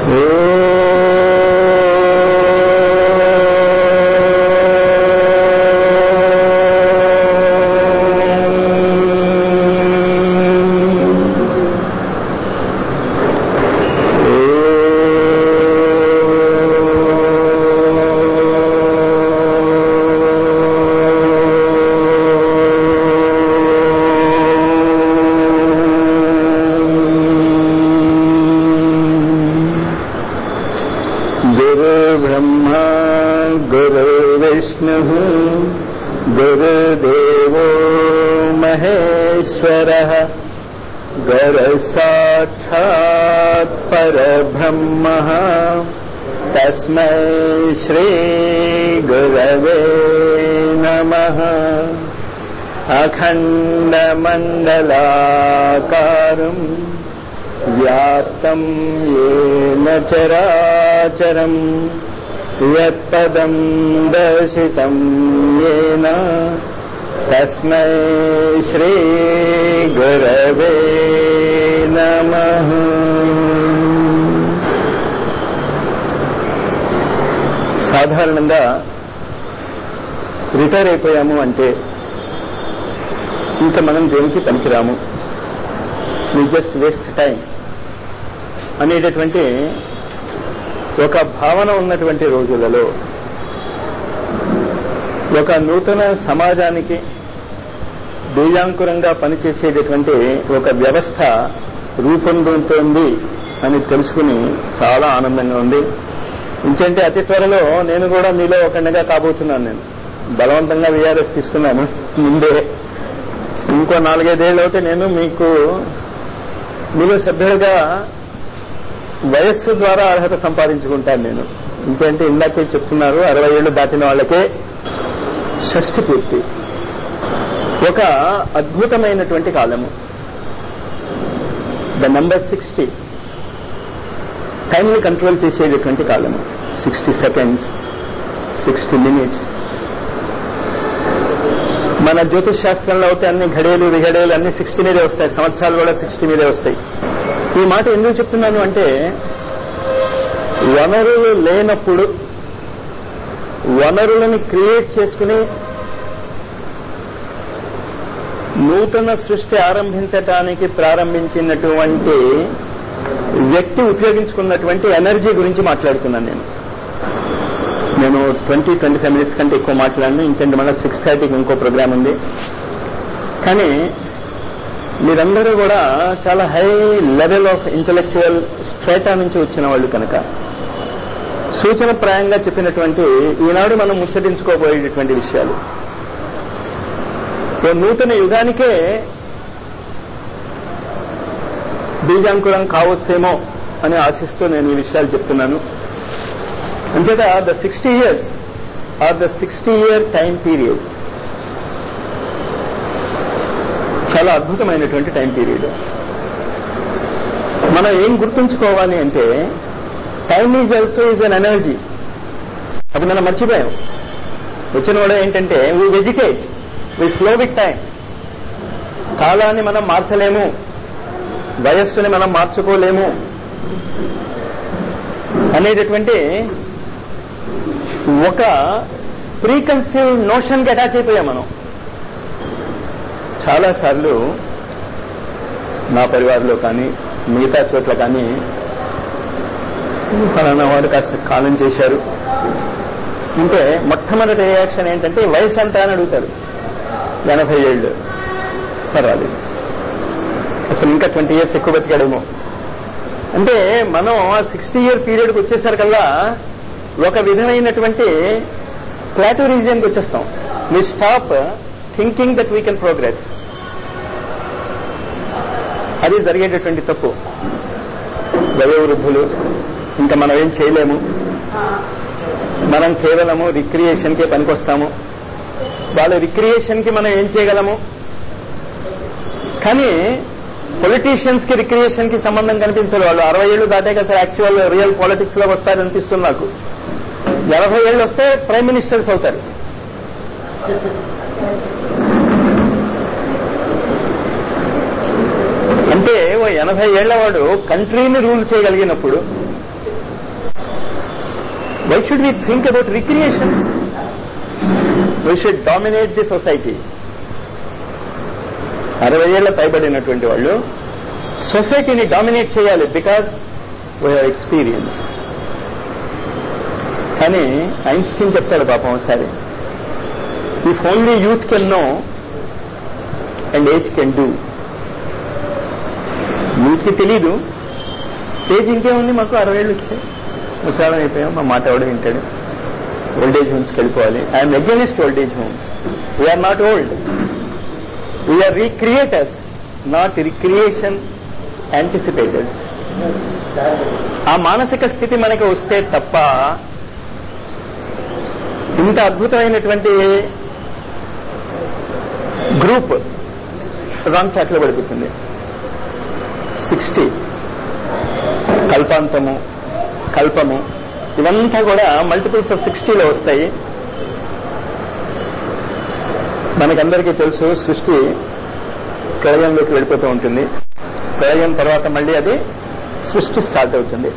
गुरुर्ब्रह्मा गुरुर्विष्णुः गुरुदेवो महेश्वरः गुरुसाक्षात् परब्रह्मः तस्मै श्रीगुरवे नमः अखण्डमण्डलाकारम् व्याप्तं येन चराचरम् यत्पदं दर्शितं येन तस्मै श्रीगुरवे नमः సాధారణంగా రిటైర్ అయిపోయాము అంటే ఇంకా మనం దేనికి పనికిరాము వి జస్ట్ వేస్ట్ టైం అనేటటువంటి ఒక భావన ఉన్నటువంటి రోజులలో ఒక నూతన సమాజానికి బీజాంకురంగా పనిచేసేటటువంటి ఒక వ్యవస్థ రూపొందుతోంది అని తెలుసుకుని చాలా ఆనందంగా ఉంది ఇంకంటే అతి త్వరలో నేను కూడా మీలో ఒకటిగా కాబోతున్నాను నేను బలవంతంగా విఆర్ఎస్ తీసుకున్నాను ముందే ఇంకో నాలుగైదేళ్ళు అయితే నేను మీకు మీలో సభ్యులుగా వయస్సు ద్వారా అర్హత సంపాదించుకుంటాను నేను ఇంకేంటి ఇందాకే చెప్తున్నారు అరవై ఏళ్ళు దాటిన వాళ్ళకే షష్ఠి పూర్తి ఒక అద్భుతమైనటువంటి కాలము ద నంబర్ సిక్స్టీ టైంని కంట్రోల్ చేసేటటువంటి కాలము సిక్స్టీ సెకండ్స్ సిక్స్టీ మినిట్స్ మన జ్యోతిష్ శాస్త్రంలో అయితే అన్ని ఘడేలు విఘడేలు అన్ని సిక్స్టీ మీదే వస్తాయి సంవత్సరాలు కూడా సిక్స్టీ మీదే వస్తాయి ఈ మాట ఎందుకు చెప్తున్నాను అంటే వనరులు లేనప్పుడు వనరులను క్రియేట్ చేసుకుని నూతన సృష్టి ఆరంభించటానికి ప్రారంభించినటువంటి వ్యక్తి ఉపయోగించుకున్నటువంటి ఎనర్జీ గురించి మాట్లాడుతున్నాను నేను నేను ట్వంటీ ట్వంటీ ఫైవ్ మినిట్స్ కంటే ఎక్కువ మాట్లాడను ఇంకంటే మళ్ళీ సిక్స్ థర్టీకి ఇంకో ప్రోగ్రామ్ ఉంది కానీ మీరందరూ కూడా చాలా high level of intellectual strata నుంచి వచ్చిన వాళ్ళు కనుక సూచనప్రాయంగా చెప్పినటువంటి ఈనాడు మనం ముచ్చటించుకోబోయేటటువంటి విషయాలు ఓ నూతన యుగానికే బీజాంకురం కావచ్చేమో అని ఆశిస్తూ నేను ఈ విషయాలు చెప్తున్నాను అంచేత the sixty years or the sixty year time period చాలా అద్భుతమైనటువంటి టైం పీరియడ్ మనం ఏం గుర్తుంచుకోవాలి అంటే time is also is an energy అది మనం మర్చిపోయాం వచ్చిన వాడు ఏంటంటే we vegetate we flow with time కాలాన్ని మనం మార్చలేము వయస్సుని మనం మార్చుకోలేము అనేటటువంటి ఒక ప్రీకన్సీవ్ నోషన్కి అటాచ్ అయిపోయాం మనం చాలాసార్లు నా పరివారంలో కానీ మిగతా చోట్ల కానీ ఫలానా వాడు కాస్త కాలం చేశారు అంటే మొట్టమొదటి రియాక్షన్ ఏంటంటే వయసు అంతా అని అడుగుతారు ఎనభై ఏళ్ళు పర్వాలేదు అసలు ఇంకా ట్వంటీ ఇయర్స్ ఎక్కువ బతికాడేమో అంటే మనం ఆ సిక్స్టీ ఇయర్ పీరియడ్కి వచ్చేసరికల్లా ఒక విధమైనటువంటి ప్లాటూ రీజియన్కి వచ్చేస్తాం we stop thinking that we can progress అది జరిగేటటువంటి తప్పు వయోవృద్ధులు ఇంకా మనం ఏం చేయలేము మనం కేవలము రిక్రియేషన్కే పనికొస్తాము వాళ్ళ రిక్రియేషన్కి మనం ఏం చేయగలము కానీ పొలిటీషియన్స్ కి రిక్రియేషన్ కి సంబంధం కనిపించదు వాళ్ళు అరవై ఏళ్ళు దాటాక అసలు యాక్చువల్ రియల్ పాలిటిక్స్ లో వస్తారనిపిస్తుంది నాకు ఎనభై ఏళ్ళు వస్తే ప్రైమ్ మినిస్టర్స్ అవుతారు అంటే ఓ ఎనభై ఏళ్ల వాడు కంట్రీని రూల్ చేయగలిగినప్పుడు why should we think about recreations why should dominate the society అరవై ఏళ్ల పైబడినటువంటి వాళ్ళు సొసైటీని డామినేట్ చేయాలి బికాజ్ వీ హ్యావ్ ఎక్స్పీరియన్స్ కానీ ఐన్స్టీన్ చెప్తాడు పాపం ఒకసారి if only youth can know and age can do యూత్కి తెలీదు ఏజ్ ఇంకేముంది మాకు అరవై ఏళ్ళు వచ్చాయి ముసాలం అయిపోయాం మా మాట ఎవడు వింటాడు ఓల్డేజ్ హోమ్స్కి వెళ్ళిపోవాలి I'm against old age homes we are not old we are recreators not recreation anticipators ఆ మానసిక స్థితి మనకి వస్తే తప్ప ఇంత అద్భుతమైనటువంటి గ్రూప్ రాంగ్ ట్రాక్లో పడిపోతుంది సిక్స్టీ కల్పాంతము కల్పము ఇవంతా కూడా మల్టిపుల్స్ ఆఫ్ సిక్స్టీలో వస్తాయి మనకందరికీ తెలుసు సృష్టి ప్రళయంలోకి వెళ్ళిపోతూ ఉంటుంది ప్రళయం తర్వాత మళ్ళీ అది సృష్టి స్టార్ట్ అవుతుంది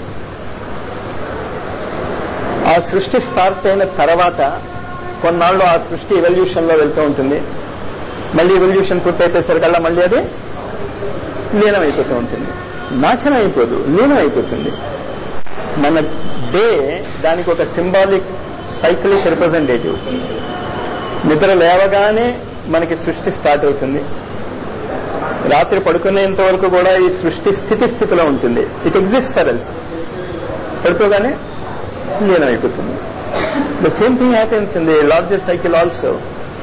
ఆ సృష్టి స్టార్ట్ అయిన తర్వాత కొన్నాళ్ళు ఆ సృష్టి ఎవల్యూషన్ లో వెళ్తూ ఉంటుంది మళ్ళీ ఎవల్యూషన్ పూర్తయిపోయేసరికల్లా మళ్ళీ అది లీనం అయిపోతూ ఉంటుంది నాశనం అయిపోదు లీనం అయిపోతుంది మన డే దానికి ఒక సింబాలిక్ సైక్లిక్ రిప్రజెంటేటివ్ నిద్ర లేవగానే మనకి సృష్టి స్టార్ట్ అవుతుంది రాత్రి పడుకునేంత వరకు కూడా ఈ సృష్టి స్థితి స్థితిలో ఉంటుంది ఇట్ ఎగ్జిస్ట్ ఫర్ అస్ పడుకోగానే లీనం అయిపోతుంది the same thing happens in the largest cycle also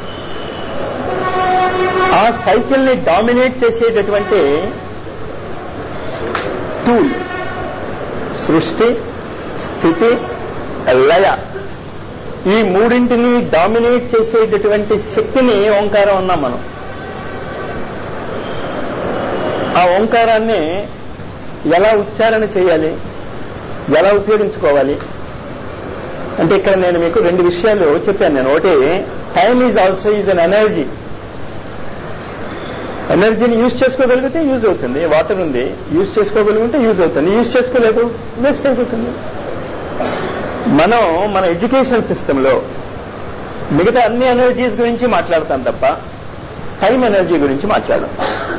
ఆ సైకిల్ ని డామినేట్ చేసేటటువంటి టూల్ సృష్టి స్థితి లయ ఈ మూడింటిని డామినేట్ చేసేటటువంటి శక్తిని ఓంకారం అన్నాం మనం ఆ ఓంకారాన్ని ఎలా ఉచ్చారణ చేయాలి ఎలా ఉపయోగించుకోవాలి అంటే ఇక్కడ నేను మీకు రెండు విషయాలు చెప్పాను నేను ఒకటి time is also is an energy ఎనర్జీని యూజ్ చేసుకోగలిగితే యూజ్ అవుతుంది వాటర్ ఉంది యూజ్ చేసుకోగలిగితే యూజ్ అవుతుంది యూజ్ చేసుకోలేదు వేస్ట్ అయిపోతుంది మనం మన ఎడ్యుకేషన్ సిస్టంలో మిగతా అన్ని ఎనర్జీస్ గురించి మాట్లాడతాం తప్ప టైం ఎనర్జీ గురించి మాట్లాడడం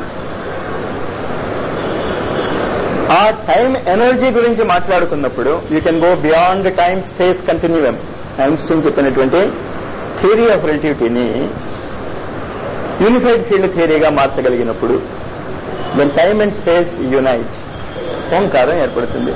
ఆ టైం ఎనర్జీ గురించి మాట్లాడుకున్నప్పుడు you can go beyond time space continuum Einstein చెప్పినటువంటి థియరీ ఆఫ్ రిలేటివిటీని యూనిఫైడ్ ఫీల్డ్ థియరీగా మార్చగలిగినప్పుడు then time and space unite ఓంకారం ఏర్పడుతుంది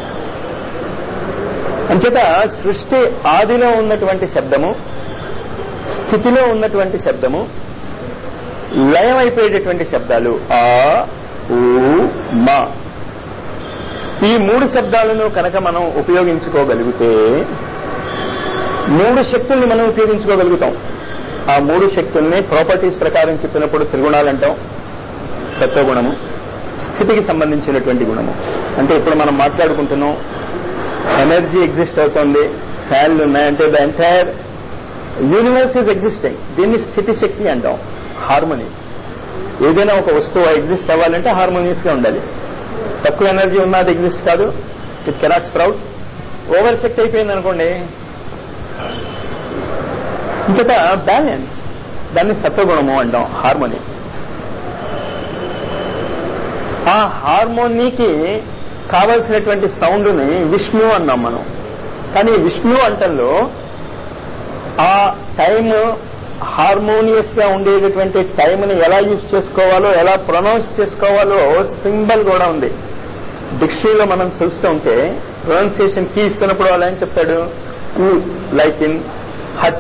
అంచేత సృష్టి ఆదిలో ఉన్నటువంటి శబ్దము స్థితిలో ఉన్నటువంటి శబ్దము లయమైపోయేటటువంటి శబ్దాలు ఆ ఊ మా ఈ మూడు శబ్దాలను కనుక మనం ఉపయోగించుకోగలిగితే మూడు శక్తుల్ని మనం ఉపయోగించుకోగలుగుతాం ఆ మూడు శక్తుల్ని ప్రాపర్టీస్ ప్రకారం చెప్పినప్పుడు త్రిగుణాలు అంటాం సత్వగుణము స్థితికి సంబంధించినటువంటి గుణము అంటే ఇప్పుడు మనం మాట్లాడుకుంటున్నాం ఎనర్జీ ఎగ్జిస్ట్ అవుతోంది ఫ్యాన్లు ఉన్నాయంటే the entire universe is existing దీన్ని స్థితి శక్తి అంటాం హార్మోనీ ఏదైనా ఒక వస్తువు ఎగ్జిస్ట్ అవ్వాలంటే హార్మోనియస్ గా ఉండాలి తక్కువ ఎనర్జీ ఉన్నది ఎగ్జిస్ట్ కాదు ఇట్ కెనాట్ స్ప్రౌట్ ఓవర్ శక్తి అయిపోయింది అనుకోండి ఇంచేత బ్యాలెన్స్ దాన్ని సత్వగుణము అంటాం హార్మోని ఆ హార్మోనీకి కావలసినటువంటి సౌండ్ని విష్ణు అన్నాం మనం కానీ విష్ణు అంటంలో ఆ టైం హార్మోనియస్ గా ఉండేటటువంటి టైంని ఎలా యూజ్ చేసుకోవాలో ఎలా ప్రొనౌన్స్ చేసుకోవాలో సింబల్ కూడా ఉంది డిక్షనరీలో మనం చూస్తూ ఉంటే ప్రొనౌన్సియేషన్ కీ ఇస్తున్నప్పుడు వాళ్ళు ఏం చెప్తాడు కు లైక్ ఇన్ హట్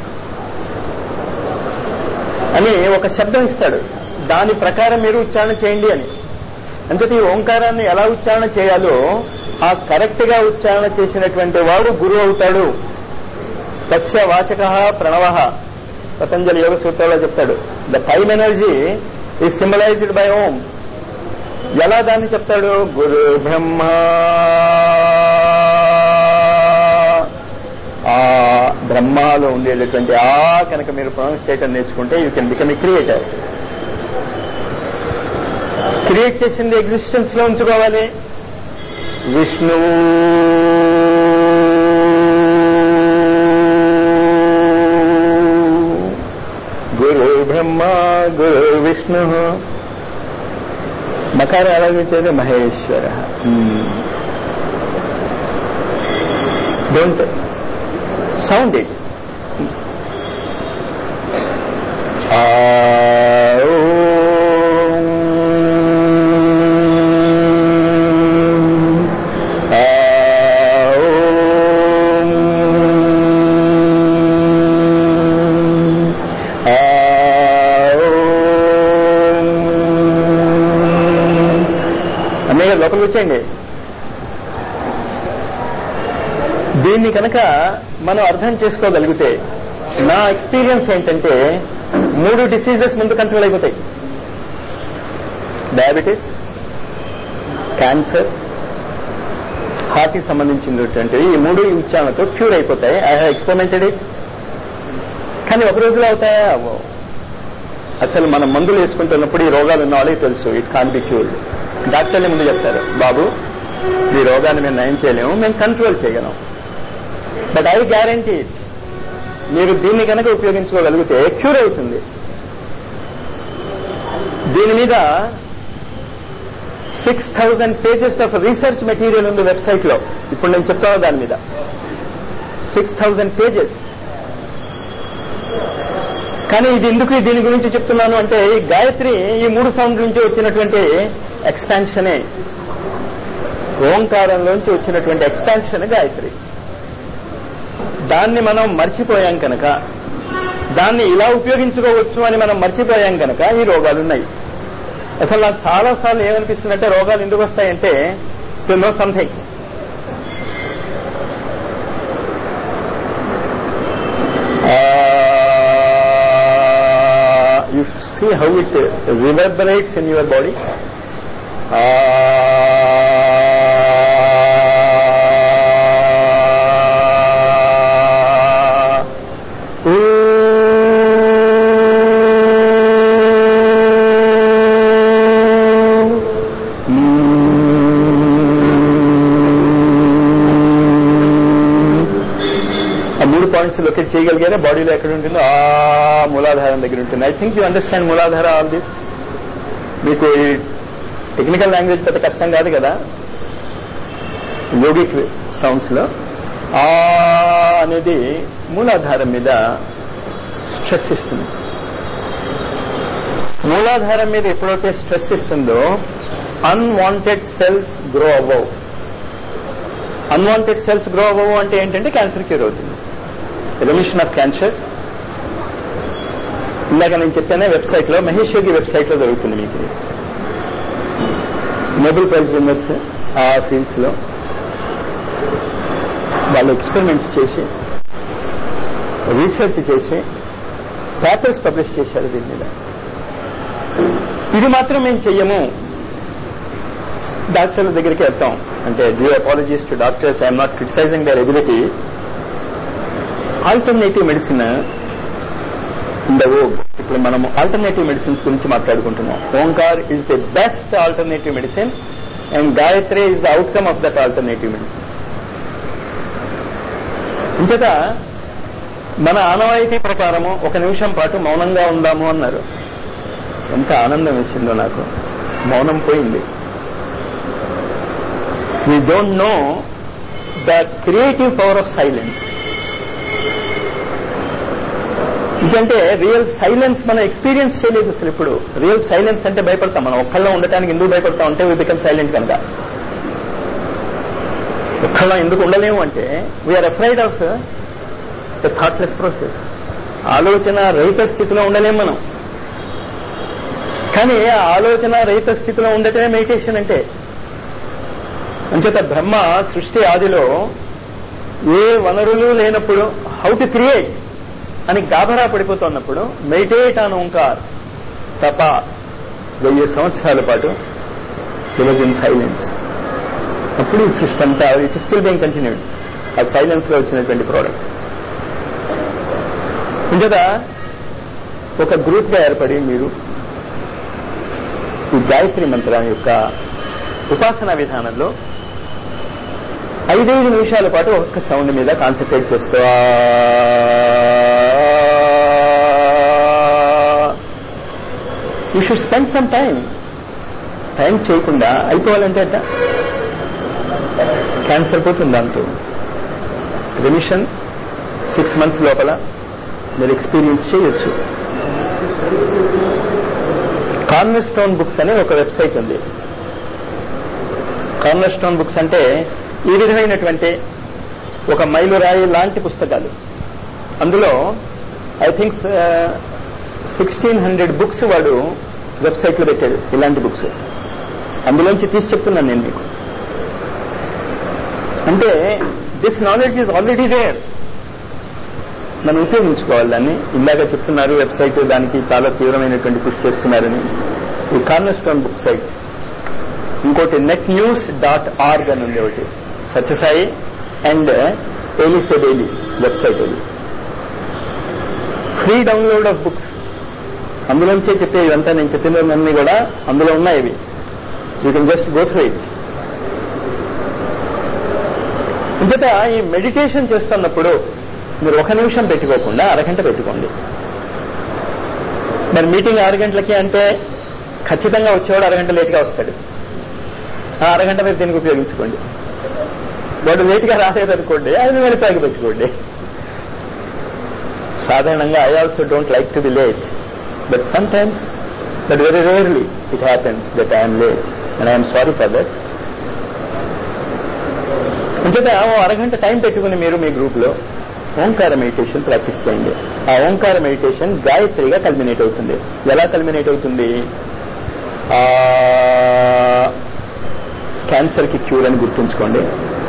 అని ఒక శబ్దం ఇస్తాడు దాని ప్రకారం మీరు ఉచ్చారణ చేయండి అని అంచేత ఈ ఓంకారాన్ని ఎలా ఉచ్చారణ చేయాలో ఆ కరెక్ట్ గా ఉచ్చారణ చేసినటువంటి వాడు గురువు అవుతాడు తస్య వాచక ప్రణవ పతంజలి యోగ సూత్రాల్లో చెప్తాడు the time energy is symbolized by Om ఎలా దాన్ని చెప్తాడు గురు బ్రహ్మ ఆ బ్రహ్మాలో ఉండేటటువంటి ఆ కనుక మీరు ప్రొనౌన్స్ చేయటం నేర్చుకుంటే you can become a creator create చేసింది ఎగ్జిస్టెన్స్ లో ఉంచుకోవాలి విష్ణువు గురు విష్ణు మకారం ఎలా వచ్చేది మహేశ్వర డోంట్ సౌండ్ ఇట్ అన్నయ్య లోపలికి వచ్చేయండి దీన్ని కనుక మనం అర్థం చేసుకోగలిగితే నా ఎక్స్పీరియన్స్ ఏంటంటే మూడు డిసీజెస్ ముందు కంట్రోల్ అయిపోతాయి డయాబెటీస్ క్యాన్సర్ హార్ట్కి సంబంధించినటువంటి ఈ మూడు ఉచ్చారణతో క్యూర్ అయిపోతాయి ఐ హ్యావ్ ఎక్స్పెరిమెంటెడ్ ఇట్ కానీ ఒక రోజులో అవుతాయా అవ్వవు అసలు మనం మందులు వేసుకుంటున్నప్పుడు ఈ రోగాలు ఉన్న వాళ్ళకి తెలుసు ఇట్ కాన్ బి క్యూర్డ్ డాక్టర్లే ముందు చెప్తారు బాబు ఈ రోగాన్ని మేము నయం చేయలేము మేము కంట్రోల్ చేయగలం బట్ ఐ గ్యారంటీ మీరు దీన్ని కనుక ఉపయోగించుకోగలిగితే క్యూర్ అవుతుంది దీని మీద six thousand pages of research material ఉంది వెబ్సైట్ లో ఇప్పుడు నేను చెప్తాను దాని మీద సిక్స్ థౌజండ్ పేజెస్ కానీ ఇది ఎందుకు దీని గురించి చెప్తున్నాను అంటే ఈ గాయత్రి ఈ మూడు సౌండ్ నుంచి వచ్చినటువంటి ఎక్స్పాన్షనే ఓంకారంలోంచి వచ్చినటువంటి ఎక్స్పాన్షన్ గాయత్రి దాన్ని మనం మర్చిపోయాం కనుక దాన్ని ఇలా ఉపయోగించుకోవచ్చు అని మనం మర్చిపోయాం కనుక ఈ రోగాలు ఉన్నాయి అసలు నాకు చాలా సార్లు ఏమనిపిస్తుందంటే రోగాలు ఎందుకు వస్తాయంటే to know something you see how it reverberates in your body. ఆ మూడు పాయింట్స్ లొకేట్ చేయగలిగారా బాడీలో ఎక్కడ ఉంటుందో ఆ మూలాధారం దగ్గర ఉంటుంది ఐ థింక్ యూ అండర్స్టాండ్ మూలాధార ఆల్ దిస్ మీకు ఈ టెక్నికల్ లాంగ్వేజ్ పెద్ద కష్టం కాదు కదా యోగిక్ సౌండ్స్ లో ఆ అనేది మూలాధారం మీద స్ట్రెస్ ఇస్తుంది మూలాధారం మీద ఎప్పుడైతే స్ట్రెస్ ఇస్తుందో అన్వాంటెడ్ సెల్స్ గ్రో అవ్వవు అన్వాంటెడ్ సెల్స్ గ్రో అవ్వవు అంటే ఏంటంటే క్యాన్సర్ క్యూర్ అవుతుంది రెమిషన్ ఆఫ్ క్యాన్సర్ ఇందాక నేను చెప్పానే వెబ్సైట్ లో మహేష్ యోగి వెబ్సైట్ లో దొరుకుతుంది మీకు ఇది. నోబెల్ ప్రైజ్ విన్నర్స్ ఆ ఫీల్డ్స్ లో వాళ్ళు ఎక్స్పెరిమెంట్స్ చేసి రీసెర్చ్ చేసి పేపర్స్ పబ్లిష్ చేశారు దీని మీద ఇది మాత్రం మేము చెయ్యము డాక్టర్ల దగ్గరికి వెళ్తాం అంటే due apologies to doctors I'm not criticizing their ability alternative medicine in the vogue ఇప్పుడు మనం ఆల్టర్నేటివ్ మెడిసిన్స్ గురించి మాట్లాడుకుంటున్నాం Omkar is the best alternative medicine and Gayatri is the outcome of that alternative medicine ఇంచేత మన ఆనవాయితీ ప్రకారము ఒక నిమిషం పాటు మౌనంగా ఉందాము అన్నారు ఎంత ఆనందం ఇచ్చిందో నాకు మౌనం పోయింది we don't know the creative power of silence ఎందుకంటే రియల్ సైలెన్స్ మనం ఎక్స్పీరియన్స్ చేయలేదు అసలు ఇప్పుడు రియల్ సైలెన్స్ అంటే భయపడతాం మనం ఒక్కళ్ళం ఉండటానికి ఎందుకు భయపడతాం అంటే వీ బికమ్ సైలెంట్ కనుక ఒక్కళ్ళం ఎందుకు ఉండలేము అంటే we are afraid of the thoughtless process ఆలోచన రహిత స్థితిలో ఉండలేము మనం కానీ ఆ ఆలోచన రహిత స్థితిలో ఉండటమే మెడిటేషన్ అంటే అంచేత బ్రహ్మ సృష్టి ఆదిలో ఏ వనరులు లేనప్పుడు హౌ టు క్రియేట్ అని గాభరా పడిపోతున్నప్పుడు మెడిటేట్ ఆన్ ఓంకార్ తప వెయ్యి సంవత్సరాల పాటు విలజ్ ఇన్ సైలెన్స్ అప్పుడు ఈ సృష్టి అంతా ఇట్ స్టిల్ బీయింగ్ కంటిన్యూడ్ ఆ సైలెన్స్ లో వచ్చినటువంటి ప్రోడక్ట్ ఇంకదా ఒక గ్రూప్ గా ఏర్పడి మీరు ఈ గాయత్రి మంత్రం యొక్క ఉపాసనా విధానంలో ఐదైదు నిమిషాల పాటు ఒక్క సౌండ్ మీద కాన్సన్ట్రేట్ చేస్తూ you should spend some time time చేయకుండా అయిపోవాలంటే అట్ట క్యాన్సర్ పోతుంది దాంతో రెమిషన్ సిక్స్ మంత్స్ లోపల మీరు ఎక్స్పీరియన్స్ చేయొచ్చు కార్నర్ స్టోన్ బుక్స్ అనే ఒక వెబ్సైట్ ఉంది కార్నర్ స్టోన్ బుక్స్ అంటే ఈ విధమైనటువంటి ఒక మైలురాయి లాంటి పుస్తకాలు అందులో I think sixteen hundred books వాడు వెబ్సైట్లో పెట్టాడు ఇలాంటి బుక్స్ అందులోంచి తీసి చెప్తున్నాను నేను మీకు అంటే this knowledge is already there మనం ఉపయోగించుకోవాలి దాన్ని ఇందాక చెప్తున్నారు వెబ్సైట్ దానికి చాలా తీవ్రమైనటువంటి కృషి చేస్తున్నారని ఈ కార్నర్ స్టోన్ బుక్ సైట్ ఇంకోటి నెట్ న్యూస్ డాట్ ఆర్గ్ అని ఉంది ఒకటి సత్యసాయి అండ్ ఏలిసే డైలీ వెబ్సైట్ అది ఫ్రీ డౌన్లోడ్ ఆఫ్ బుక్స్ అందులోంచే చెప్పే ఇవంతా నేను చెప్పినవన్నీ కూడా అందులో ఉన్నాయి ఇవి you can just go through it ఇంచేత ఈ మెడిటేషన్ చేస్తున్నప్పుడు మీరు ఒక నిమిషం పెట్టుకోకుండా అరగంట పెట్టుకోండి మరి మీటింగ్ ఆరు గంటలకి అంటే ఖచ్చితంగా వచ్చేవాడు అరగంట లేట్గా వస్తాడు ఆ అరగంట మీరు దీనికి ఉపయోగించుకోండి వాడు లేట్గా రాలేదనుకోండి ఐదు వేలు ప్యాక్ పెట్టుకోండి సాధారణంగా I also don't like to be late but sometimes but very rarely it happens that I'm late and I'm sorry for that అంచేత ఓ అరగంట టైం పెట్టుకుని మీరు మీ గ్రూప్ లో ఓంకార మెడిటేషన్ ప్రాక్టీస్ చేయండి ఆ ఓంకార మెడిటేషన్ గాయత్రిగా కల్మినేట్ అవుతుంది ఎలా కల్మినేట్ అవుతుంది క్యాన్సర్ కి క్యూర్ అని గుర్తుంచుకోండి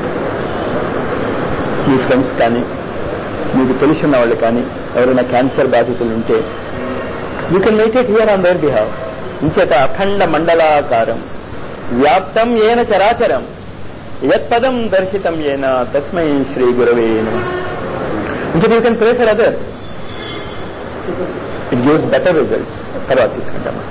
మీ ఫ్రెండ్స్ కానీ మీకు తెలిసిన వాళ్ళు కానీ ఎవరైనా క్యాన్సర్ బాధితులు ఉంటే you can meditate here on their behalf ఇంచేత అఖండ మండలాకారం వ్యాప్తం ఏన చరాచరం యత్పదం దర్శితం ఏన తస్మై శ్రీ గురవే ఇంచేత you can pray for others it gives better results తర్వాత తీసుకుంటాము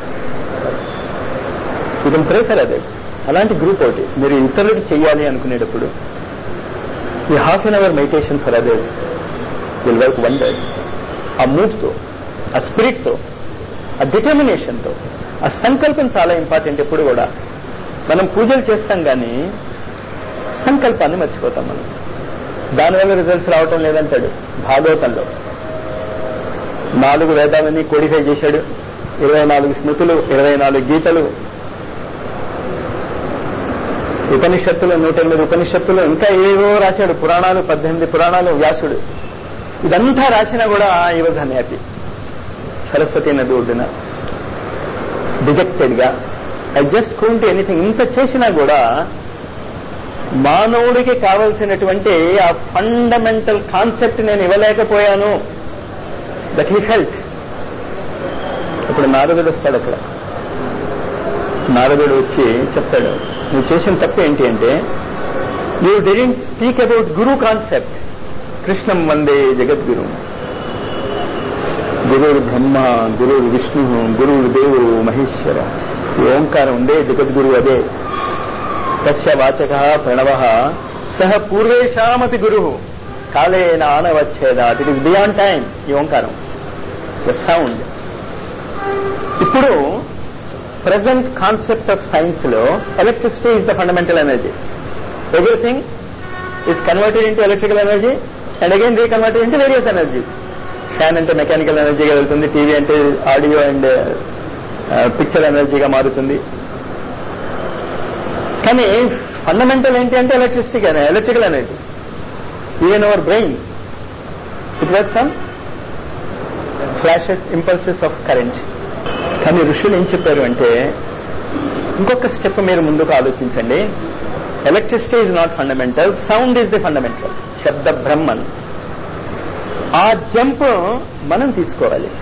you can pray for others అలాంటి గ్రూప్ ఒకటి మీరు ఇతరులకు చేయాలి అనుకునేటప్పుడు ఈ half an hour meditation for others will work wonders ఆ మూడ్తో ఆ స్పిరిట్తో ఆ డిటర్మినేషన్తో ఆ సంకల్పం చాలా ఇంపార్టెంట్ ఎప్పుడు కూడా మనం పూజలు చేస్తాం కానీ సంకల్పాన్ని మర్చిపోతాం మనం దానివల్ల రిజల్ట్స్ రావటం లేదంటాడు భాగవతంలో నాలుగు వేదాలని కోడిఫై చేశాడు ఇరవై నాలుగు స్మృతులు ఇరవై నాలుగు గీతలు ఉపనిషత్తులు నూట ఎనిమిది ఉపనిషత్తులు ఇంకా ఏవో రాశాడు పురాణాలు పద్దెనిమిది పురాణాలు వ్యాసుడు ఇదంతా రాసినా కూడా ఈ వాజ్ హ్యాపీ సరస్వతి నది ఒడ్డున డిజెక్టెడ్ గా ఐ జస్ట్ కూంట్ ఎనీథింగ్ ఇంత చేసినా కూడా మానవుడికి కావలసినటువంటి ఆ ఫండమెంటల్ కాన్సెప్ట్ నేను ఇవ్వలేకపోయాను దట్ హీ హెల్త్ ఇప్పుడు నారదుడు వస్తాడు అక్కడ నారదుడు వచ్చి చెప్తాడు నువ్వు చేసిన తప్పు ఏంటి అంటే you didn't speak about guru concept కృష్ణం వందే జగద్గురు గురువు బ్రహ్మ గురువు విష్ణు గురువు దేవుడు మహేశ్వర ఈ ఓంకారం ఉందే జగద్గురు అదే తస్య వాచక ప్రణవ సహ పూర్వేషామతి గురు కాలేన ఆనవచ్చేదా ఇట్ ఇస్ బియాండ్ టైం ఈ ఓంకారం ద సౌండ్ ఇప్పుడు ప్రజెంట్ కాన్సెప్ట్ ఆఫ్ సైన్స్ లో electricity is the fundamental energy everything is converted into electrical energy and again reconverted into various energies fan అంటే మెకానికల్ ఎనర్జీగా వెళ్తుంది టీవీ అంటే ఆడియో అండ్ పిక్చర్ ఎనర్జీగా మారుతుంది కానీ ఫండమెంటల్ ఏంటి అంటే electricity electrical energy even our brain it works on flashes impulses of current కానీ ఋషులు ఏం చెప్పారు అంటే ఇంకొక స్టెప్ మీరు ముందుకు ఆలోచించండి electricity is not fundamental sound is the fundamental శబ్ద బ్రహ్మన్ ఆ జంప్ మనం తీసుకోవాలి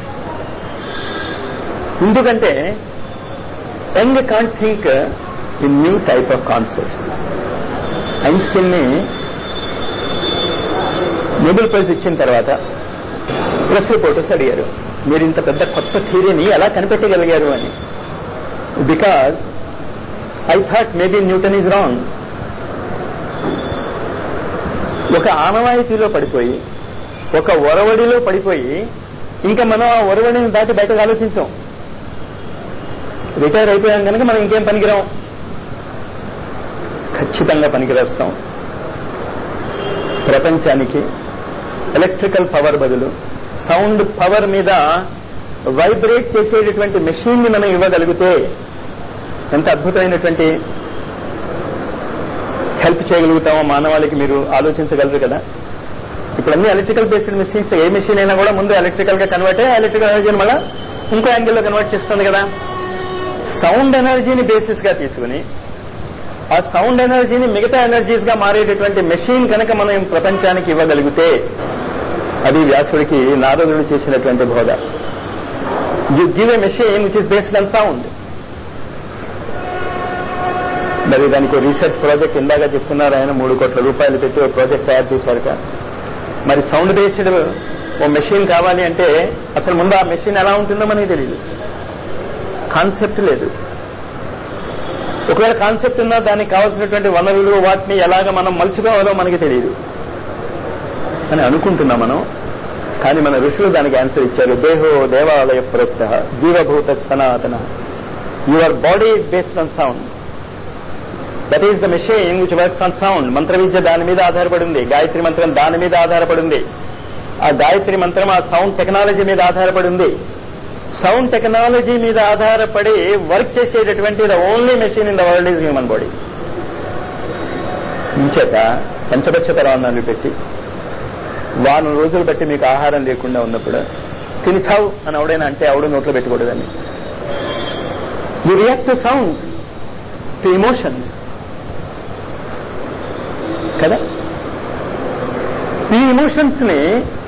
ఎందుకంటే young can't think in new type of concepts Einstein ని నోబెల్ ప్రైజ్ ఇచ్చిన తర్వాత ప్రెస్ రిపోర్టర్స్ అడిగారు మీరు ఇంత పెద్ద కొత్త థియరీని ఎలా కనిపెట్టగలిగారు అని because I thought maybe Newton is wrong ఒక ఆనవాయితీలో పడిపోయి ఒక ఒరవడిలో పడిపోయి ఇంకా మనం ఆ ఒరవడిని దాటి బయటకు ఆలోచించాం రిటైర్ అయిపోయాం కనుక మనం ఇంకేం పనికిరాం ఖచ్చితంగా పనికిరేస్తాం ప్రపంచానికి ఎలక్ట్రికల్ పవర్ బదులు సౌండ్ పవర్ మీద వైబ్రేట్ చేసేటటువంటి మెషిన్ ని మనం ఇవ్వగలిగితే ఎంత అద్భుతమైనటువంటి హెల్ప్ చేయగలుగుతామో మానవాళికి మీరు ఆలోచించగలరు కదా ఇప్పుడు అన్ని ఎలక్ట్రికల్ బేస్డ్ మెషిన్స్ ఏ మెషిన్ అయినా కూడా ముందు ఎలక్ట్రికల్ గా కన్వర్ట్ అయ్యి ఎలక్ట్రికల్ ఎనర్జీని మళ్ళీ ఇంకో యాంగిల్లో కన్వర్ట్ చేస్తుంది కదా సౌండ్ ఎనర్జీని బేసిస్ గా తీసుకుని ఆ సౌండ్ ఎనర్జీని మిగతా ఎనర్జీస్ గా మారేటటువంటి మెషిన్ కనుక మనం ప్రపంచానికి ఇవ్వగలిగితే అది వ్యాసుడికి నారదుడు చేసినటువంటి బోధ you give a machine which is based on sound మరి దానికి రీసెర్చ్ ప్రాజెక్ట్ ఇందాక చెప్తున్నారు ఆయన మూడు కోట్ల రూపాయలు పెట్టి ఒక ప్రాజెక్ట్ తయారు చేశారట మరి సౌండ్ బేస్డ్ ఓ మెషిన్ కావాలి అంటే అసలు ముందు ఆ మెషిన్ ఎలా ఉంటుందో మనకి తెలియదు కాన్సెప్ట్ లేదు ఒకవేళ కాన్సెప్ట్ ఉన్నా దానికి కావాల్సినటువంటి వనరులు వాటిని ఎలాగ మనం మలుచుకోవాలో మనకి తెలియదు అని అనుకుంటున్నాం మనం కానీ మన ఋషులు దానికి ఆన్సర్ ఇచ్చారు దేహో దేవాలయ ప్రోక్త జీవభూత సనాతన your body is based on sound that is the machine which works on sound మంత్ర విద్య దాని మీద ఆధారపడి ఉంది గాయత్రి మంత్రం దాని మీద ఆధారపడి ఉంది ఆ గాయత్రి మంత్రం ఆ సౌండ్ టెక్నాలజీ మీద ఆధారపడి ఉంది సౌండ్ టెక్నాలజీ మీద ఆధారపడి వర్క్ చేసేటటువంటి the only machine in the world is human body ఇంచేత పంచపక్ష పరమాన్నాన్ని పెట్టి వారం రోజులు బట్టి మీకు ఆహారం లేకుండా ఉన్నప్పుడు తిని చావు అని ఎవడైనా అంటే ఎవడు నోట్లో పెట్టకూడదని you react to sounds to emotions కదా ఈ ఇమోషన్స్ ని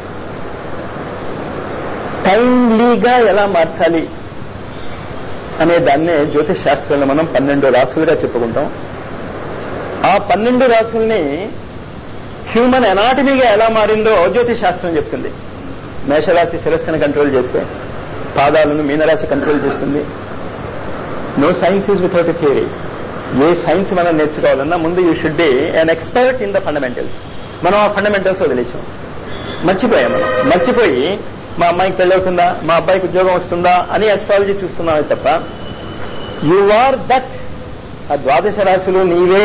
టైమ్లీగా ఎలా మార్చాలి అనే దాన్నే జ్యోతిష్ శాస్త్రంలో మనం పన్నెండు రాసులుగా చెప్పుకుంటాం ఆ పన్నెండు రాసుల్ని హ్యూమన్ ఎనాటమీగా ఎలా మారిందో జ్యోతిష్ శాస్త్రం చెప్తుంది మేషరాశి శిరస్సును కంట్రోల్ చేస్తే పాదాలను మీనరాశి కంట్రోల్ చేస్తుంది no science is without a theory ఏ సైన్స్ మనం నేర్చుకోవాలన్నా ముందు you should be an expert in the fundamentals మనం ఆ ఫండమెంటల్స్ వదిలేసాం మర్చిపోయాం మనం మర్చిపోయి మా అమ్మాయికి పెళ్ళవుతుందా మా అబ్బాయికి ఉద్యోగం వస్తుందా అని అస్ట్రాలజీ చూస్తున్నామే తప్ప యు ఆర్ దట్ ఆ ద్వాదశ రాశులు నీవే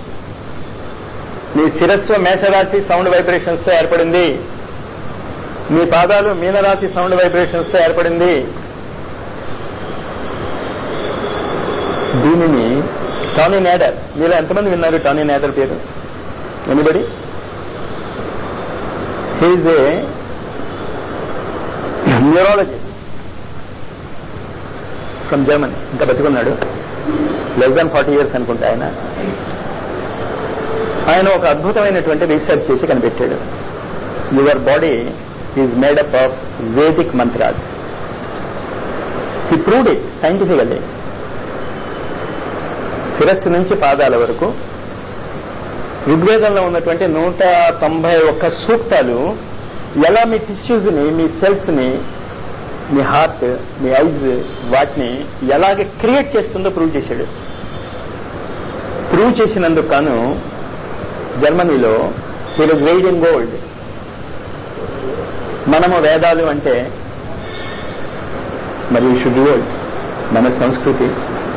నీ శిరస్సు మేషరాశి సౌండ్ వైబ్రేషన్స్ తో ఏర్పడింది మీ పాదాలు మీనరాశి సౌండ్ వైబ్రేషన్స్ తో ఏర్పడింది దీనిని టానీ నేడర్ మీరు ఎంతమంది విన్నారు టానీ నేడర్ పేరు anybody he's a neurologist from Germany ఇంకా బతికున్నాడు లెస్ దాన్ ఫార్టీ ఇయర్స్ అనుకుంటా ఆయన ఆయన ఒక అద్భుతమైనటువంటి రీసెర్చ్ చేసి కనిపెట్టాడు your body is made up of Vedic mantras he proved it scientifically శిరస్సు నుంచి పాదాల వరకు ఋగ్వేదంలో ఉన్నటువంటి నూట తొంభై ఒక్క సూక్తాలు ఎలా మీ టిష్యూస్ ని మీ సెల్స్ ని మీ హార్ట్ మీ ఐజ్ వాటిని ఎలాగ క్రియేట్ చేస్తుందో ప్రూవ్ చేశాడు ప్రూవ్ చేసినందుకు కాను జర్మనీలో he was weighed in gold మనము వేదాలు అంటే మరి షుడ్ గోల్డ్ మన సంస్కృతి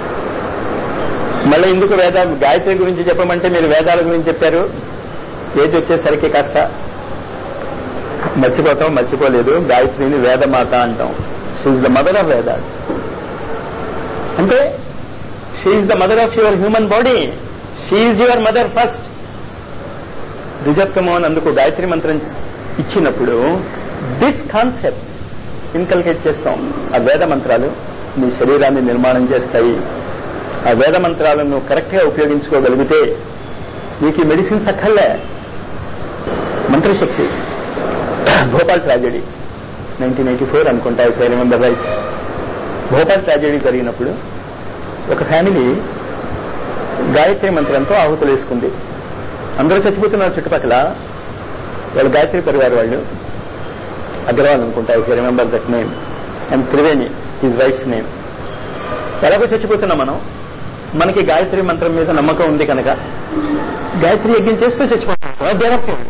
మళ్ళీ ఎందుకు వేదాలు గాయత్రి గురించి చెప్పమంటే మీరు వేదాల గురించి చెప్పారు ఏది వచ్చేసరికి కాస్త మర్చిపోతాం మర్చిపోలేదు గాయత్రిని వేదమాత అంటాం she's the mother of Vedas అంటే she's the mother of your human body she's your mother first ద్విజత్వము అని అందుకు గాయత్రి మంత్రం ఇచ్చినప్పుడు దిస్ కాన్సెప్ట్ ఇన్కల్కేట్ చేస్తాం ఆ వేద మంత్రాలు మీ శరీరాన్ని నిర్మాణం చేస్తాయి ఆ వేద మంత్రాలను కరెక్ట్ గా ఉపయోగించుకోగలిగితే మీకు ఈ మెడిసిన్స్ అక్కర్లే మంత్రశక్తి Bhopal tragedy nineteen eighty four అనుకుంటా if I remember right Bhopal tragedy జరిగినప్పుడు ఒక ఫ్యామిలీ గాయత్రి మంత్రంతో ఆహుతులు వేసుకుంది అందరూ చచ్చిపోతున్నారు చుట్టుపక్కల వాళ్ళు గాయత్రి పరివార్ వాళ్ళు అగ్రవాల్ అనుకుంటా if I remember that name and Triveni his wife's name ఎలాగో చచ్చిపోతున్నాం మనం మనకి గాయత్రి మంత్రం మీద నమ్మకం ఉంది కనుక గాయత్రి యజ్ఞం చేస్తూ చచ్చిపోతున్నాం దేవత్వం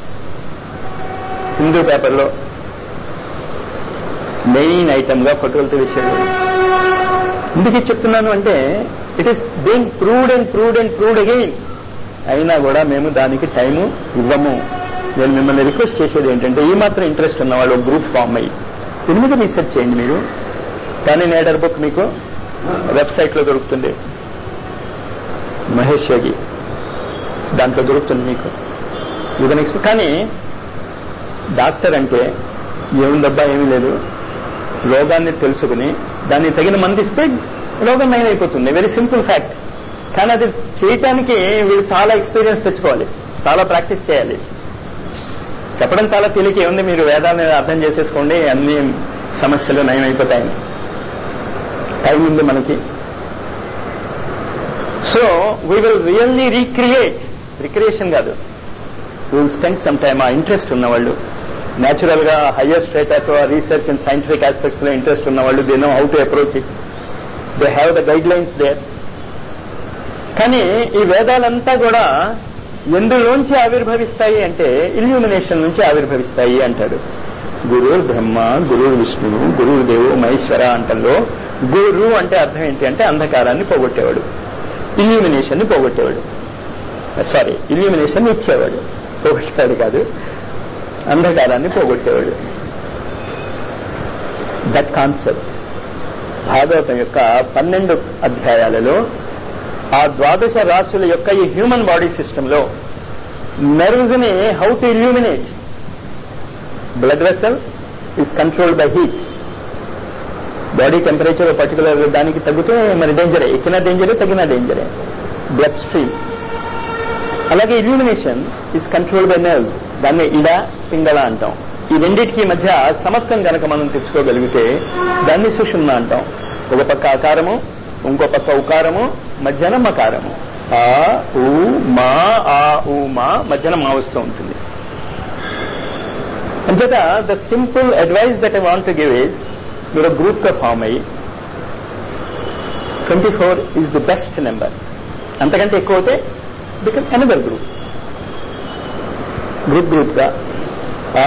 హిందూ పేపర్లో మెయిన్ ఐటమ్ గా ఫోటోలతో వేసాడు ఎందుకు ఇది చెప్తున్నాను అంటే it is being proved and proved and proved again అయినా కూడా మేము దానికి టైము ఇవ్వము నేను మిమ్మల్ని రిక్వెస్ట్ చేసేది ఏంటంటే ఈ మాత్రం ఇంట్రెస్ట్ ఉన్న వాళ్ళు గ్రూప్ ఫామ్ అయ్యి దీని మీద రీసెర్చ్ చేయండి మీరు కానీ నేడర్ బుక్ మీకు వెబ్సైట్లో దొరుకుతుంది మహేష్ యోగి దాంట్లో దొరుకుతుంది మీకు యూ కెన్ ఎక్స్పెక్ట్ కానీ డాక్టర్ అంటే ఏముందబ్బా ఏమీ లేదు రోగాన్ని తెలుసుకుని దాన్ని తగిన మందిస్తే రోగం నయం అయిపోతుంది వెరీ సింపుల్ ఫ్యాక్ట్ కానీ అది చేయటానికి వీళ్ళు చాలా ఎక్స్పీరియన్స్ తెచ్చుకోవాలి చాలా ప్రాక్టీస్ చేయాలి చెప్పడం చాలా తేలిక ఏముంది మీరు వేదాన్ని అర్థం చేసేసుకోండి అన్ని సమస్యలు నయం అయిపోతాయని టైం ఉంది మనకి so we will really recreate recreation కాదు విల్ స్పెండ్ సమ్ టైమ్ ఆ ఇంట్రెస్ట్ ఉన్నవాళ్ళు న్యాచురల్ గా higher status research and scientific aspects లో ఇంట్రెస్ట్ ఉన్నవాళ్ళు they know how to approach it they have the guidelines there కానీ ఈ వేదాలంతా కూడా ఎందులోంచి ఆవిర్భవిస్తాయి అంటే ఇల్యూమినేషన్ నుంచి ఆవిర్భవిస్తాయి అంటాడు గురు బ్రహ్మ గురువు విష్ణువు గురువు దేవు మహేశ్వర అంటల్లో గురు అంటే అర్థం ఏంటి అంటే అంధకారాన్ని పోగొట్టేవాడు ఇల్యూమినేషన్ ని పోగొట్టేవాడు సారీ ఇల్యూమినేషన్ ఇచ్చేవాడు పోగొట్టేవాడు కాదు అంధకారాన్ని పోగొట్టేవాడు దట్ కాన్సెప్ట్ భాగవతం యొక్క పన్నెండు అధ్యాయాలలో ఆ ద్వాదశ రాశుల యొక్క ఈ హ్యూమన్ బాడీ సిస్టంలో నెర్వ్స్ ని how to illuminate blood vessel is controlled by heat body temperature particular దానికి తగ్గితే మరి డేంజరే ఎక్కిన డేంజరే తగిన డేంజరే బ్లడ్ స్ట్రీమ్ అలాగే illumination is control by nerves దాన్ని ఇడ పింగళ అంటాం ఈ రెండింటికి మధ్య సమత్వం గనక మనం తెచ్చుకోగలిగితే దాన్ని సుషుమ్న అంటాం ఒక పక్క ఆకారము ఇంకో పక్క ఉకారము మధ్యాహ్న మకారము ఆ ఊ మా ఆ ఊ మా మధ్యాహ్న మా వస్తూ ఉంటుంది అంచేత the simple advice that I want to give is మీరు గ్రూప్ గా ఫామ్ అయ్యి twenty four is the best number అంతకంటే ఎక్కువ అయితే become another group group group గా ఆ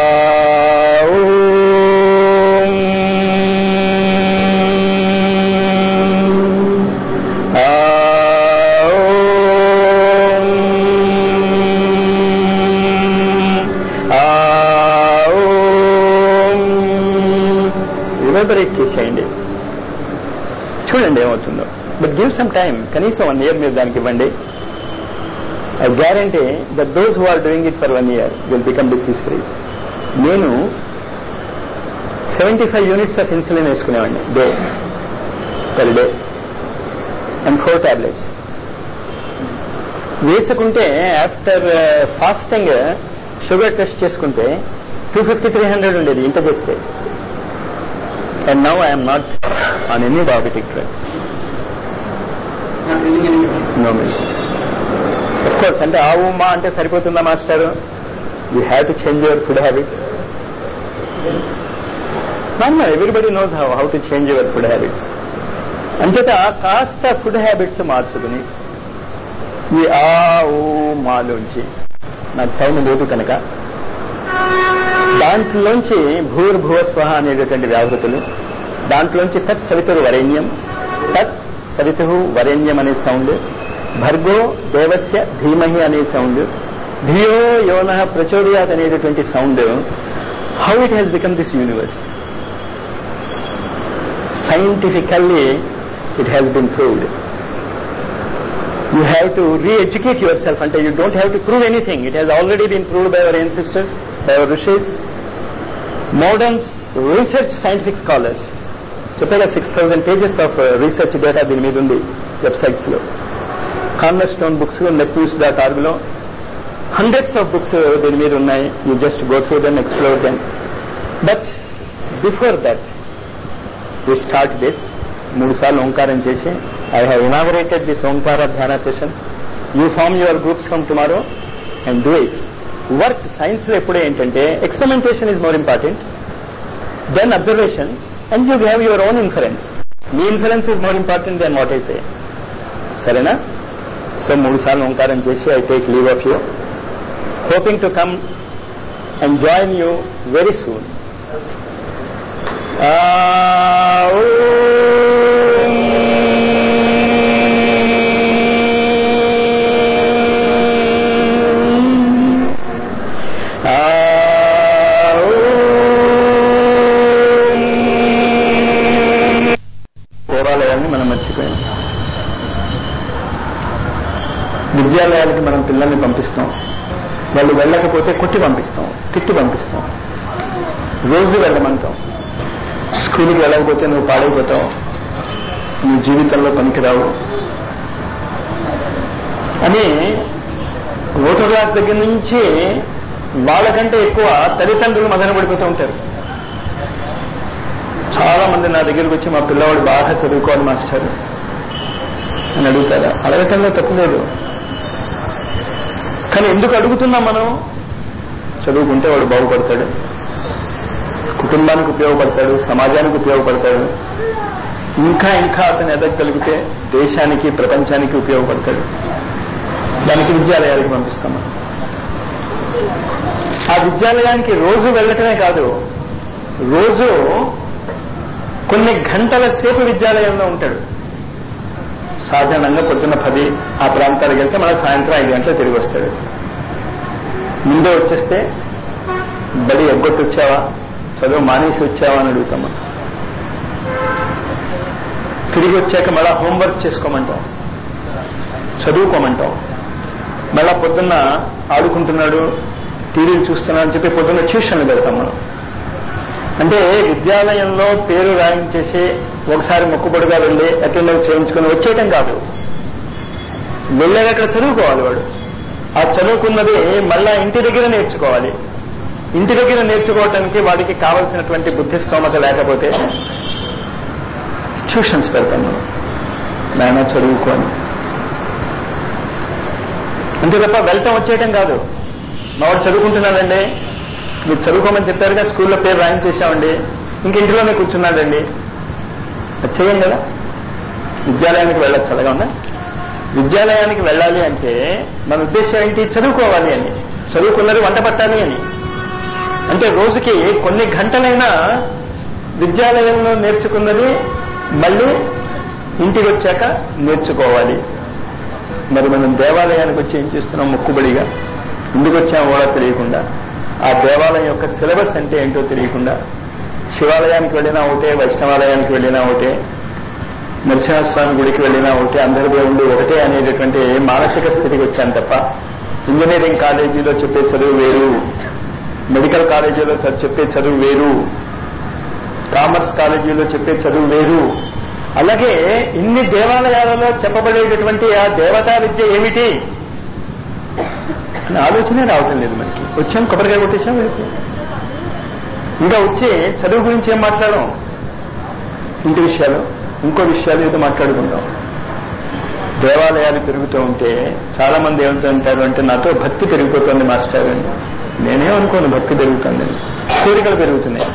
రివర్బరేట్ చేసేయండి చూడండి ఏమవుతుందో బట్ గివ్ సమ్ టైం కనీసం వన్ ఇయర్ మీరు దానికి ఇవ్వండి I guarantee that those who are doing it for one year will become disease free నేను seventy five units of insulin వేసుకునేవాడిని day per day and four tablets వేసుకుంటే after fasting sugar test చేసుకుంటే two fifty three hundred ఉండేది ఇంత చేస్తే and now I'm not on any diabetic drug no means of course అంటే ఆ ఉమ్మా అంటే సరిపోతుందా master you have to change your food habits no everybody knows how how to change your food habits అంచేత కాస్త ఫుడ్ హ్యాబిట్స్ మార్చుకుని ఈ ఆ ఊ మాలోంచి నాకు టైం లేదు కనుక దాంట్లోంచి భూర్భువ స్వహ అనేటటువంటి వ్యాహృతులు దాంట్లోంచి తత్ సవితురు వరేణ్యం తత్ సవితు వరేణ్యం అనే సౌండ్ భర్గో దేవస్య ధీమహి అనే సౌండ్ ధియో యోన ప్రచోదయాత్ అనేటటువంటి sound how it has become this universe scientifically it has been proved you have to re-educate yourself అంటే you don't have to prove anything it has already been proved by our ancestors by our rishis moderns research scientific scholars చెప్పేగా six thousand pages of research data దీని మీద ఉంది websites లో cornerstone books నెట్యూస్ dot org లో hundreds of books దీని మీద ఉన్నాయి you just go through then explore then but before that you start this మూడు సార్లు ఓంకారం చేసి ఐ హ్యావ్ ఇనాగరేటెడ్ దిస్ ఓంకార ధ్యాన session you form your groups from tomorrow and do it work science లో ఎప్పుడే ఏంటంటే experimentation is more important than observation and you have your own inference మీ inference is more important than what I say సరేనా so మూడు సార్లు ఓంకారం చేసి I take leave of you hoping to come and join you very soon విద్యాలయాలకి మనం పిల్లల్ని పంపిస్తాం వాళ్ళు వెళ్ళకపోతే కొట్టి పంపిస్తాం తిట్టి పంపిస్తాం రోజు వెళ్ళమంటాం స్కూల్కి వెళ్ళకపోతే నువ్వు పాడైపోతావు నీ జీవితంలో పనికిరావు అని ఓటర్ క్లాస్ దగ్గర నుంచి వాళ్ళకంటే ఎక్కువ తల్లిదండ్రులు మదన పడిపోతూ ఉంటారు చాలా మంది నా దగ్గరికి వచ్చి మా పిల్లవాడు బాగా చదువుకోవాలి మాస్టర్ అని అడుగుతారా అడగటంలో తప్పు లేదు కానీ ఎందుకు అడుగుతున్నాం మనం చదువుకుంటే వాడు బాగుపడతాడు కుటుంబానికి ఉపయోగపడతాడు సమాజానికి ఉపయోగపడతాడు ఇంకా ఇంకా అతను ఎదగలిగితే దేశానికి ప్రపంచానికి ఉపయోగపడతాడు దానికి విద్యాలయాలకు పంపిస్తాం మనం ఆ విద్యాలయానికి రోజు వెళ్ళటమే కాదు రోజు కొన్ని గంటల సేపు విద్యాలయంలో ఉంటాడు సాధారణంగా పొద్దున్న పది ఆ ప్రాంతాలకు వెళ్తే మన సాయంత్రం ఐదు గంటలు తిరిగి వస్తాడు ముందే వచ్చేస్తే బడి ఎగ్గొట్టి వచ్చావా చదువు మానేసి వచ్చావా అని అడుగుతాం మనం తిరిగి వచ్చాక మళ్ళా హోంవర్క్ చేసుకోమంటాం చదువుకోమంటాం మళ్ళా పొద్దున్న ఆడుకుంటున్నాడు టీవీలు చూస్తున్నాడు అని చెప్పి పొద్దున్న ట్యూషన్లు పెడతాం మనం అంటే విద్యాలయంలో పేరు రాయించేసి ఒకసారి మొక్కుబడిగా వెళ్ళి అటెండెన్స్ చేయించుకుని వచ్చేయటం కాదు వెళ్ళాక అక్కడ చదువుకోవాలి వాడు ఆ చదువుకున్నది మళ్ళా ఇంటి దగ్గర నేర్చుకోవాలి ఇంటి దగ్గర నేర్చుకోవటానికి వాడికి కావలసినటువంటి బుద్ధి స్తోమత లేకపోతే ట్యూషన్స్ పెడతాం మనం నాయన చదువుకోని అంతే తప్ప వెళ్తాం వచ్చేయటం కాదు మా వాడు చదువుకుంటున్నాడండి మీరు చదువుకోమని చెప్పారుగా స్కూల్లో పేరు ర్యాంక్ చేశామండి ఇంక ఇంటిలోనే కూర్చున్నాడండి అది చేయం కదా విద్యాలయానికి వెళ్ళచ్చు అలాగా ఉందా విద్యాలయానికి వెళ్ళాలి అంటే మన ఉద్దేశం ఏంటి చదువుకోవాలి అని చదువుకున్నది వంట పట్టాలి అని అంటే రోజుకి కొన్ని గంటలైనా విద్యాలయంలో నేర్చుకున్నది మళ్ళీ ఇంటికి వచ్చాక నేర్చుకోవాలి మరి మనం దేవాలయానికి వచ్చి ఏం చేస్తున్నాం మొక్కుబడిగా ఎందుకు వచ్చామో కూడా తెలియకుండా ఆ దేవాలయం యొక్క సిలబస్ అంటే ఏంటో తెలియకుండా శివాలయానికి వెళ్ళినా ఒకటే వైష్ణవాలయానికి వెళ్ళినా ఒకటే నరసింహస్వామి గుడికి వెళ్ళినా ఒకటే అందరి దేవుళ్ళు ఒకటే అనేటటువంటి మానసిక స్థితికి వచ్చాను తప్ప ఇంజనీరింగ్ కాలేజీలో చెప్పే చదువు వేరు మెడికల్ కాలేజీలో చెప్పే చదువు వేరు కామర్స్ కాలేజీలో చెప్పే చదువు వేరు అలాగే ఇన్ని దేవాలయాలలో చెప్పబడేటటువంటి ఆ దేవతా విద్య ఏమిటి అని ఆలోచనే రావటం లేదు మనకి వచ్చాం కొబ్బరికాయ కొట్టేశాం వెళ్ళిపోయాం ఇంకా వచ్చి చదువు గురించి ఏం మాట్లాడడం ఇంటి విషయాలు ఇంకో విషయాలు ఏదో మాట్లాడుకుందాం దేవాలయాలు పెరుగుతూ ఉంటే చాలా మంది ఏమంటారు అంటే నాతో భక్తి పెరిగిపోతుంది మాస్టర్ అని నేనేమనుకోను భక్తి పెరుగుతుందని కోరికలు పెరుగుతున్నాయి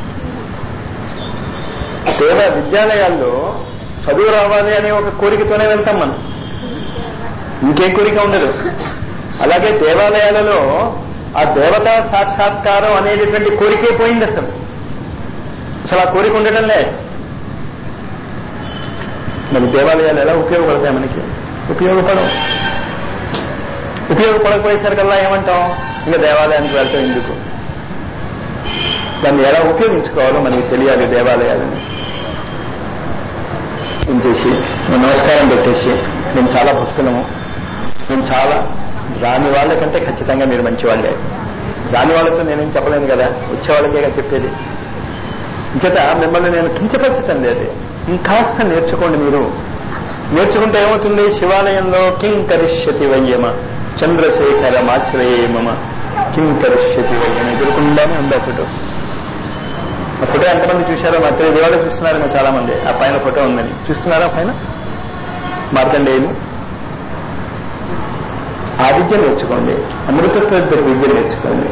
దేవ విద్యాలయాల్లో చదువు రావాలి అనే ఒక కోరికతోనే వెళ్తాం మనం ఇంకే కోరిక ఉండదు అలాగే దేవాలయాలలో ఆ దేవతా సాక్షాత్కారం అనేటటువంటి కోరికే పోయింది అసలు అసలు ఆ కోరిక ఉండటంలే మరి దేవాలయాలు ఎలా ఉపయోగపడతాయి మనకి ఉపయోగపడవు ఉపయోగపడకపోయేసరికల్లా ఏమంటాం ఇంకా దేవాలయానికి వెళ్తాం ఎందుకు దాన్ని ఎలా ఉపయోగించుకోవాలో మనకి తెలియాలి దేవాలయాలని ఏం చేసి మేము నమస్కారం పెట్టేసి మేము చాలా భక్తులము మేము చాలా రాని వాళ్ళకంటే ఖచ్చితంగా మీరు మంచి వాళ్ళే రాని వాళ్ళతో నేనేం చెప్పలేను కదా వచ్చే వాళ్ళకేగా చెప్పేది చేత మిమ్మల్ని నేను కించపరచటం లేదు ఇంకాస్త నేర్చుకోండి మీరు నేర్చుకుంటే ఏమవుతుంది శివాలయంలో కిం కరిష్యతి వయ్యమ చంద్రశేఖర మాశ్రయేమమ కిం కరిష్యతి వయ్యమ ఎదురుకుండానే ఉంది ఆ ఫోటో ఆ ఫోటో ఎంతమంది చూశారో మా తెలియదు వాళ్ళు చూస్తున్నారేమో చాలా మంది ఆ పైన ఫోటో ఉందని చూస్తున్నారా పైన మార్కండేయులు ఆ విద్య నేర్చుకోండి అమృతత్వ విద్య నేర్చుకోండి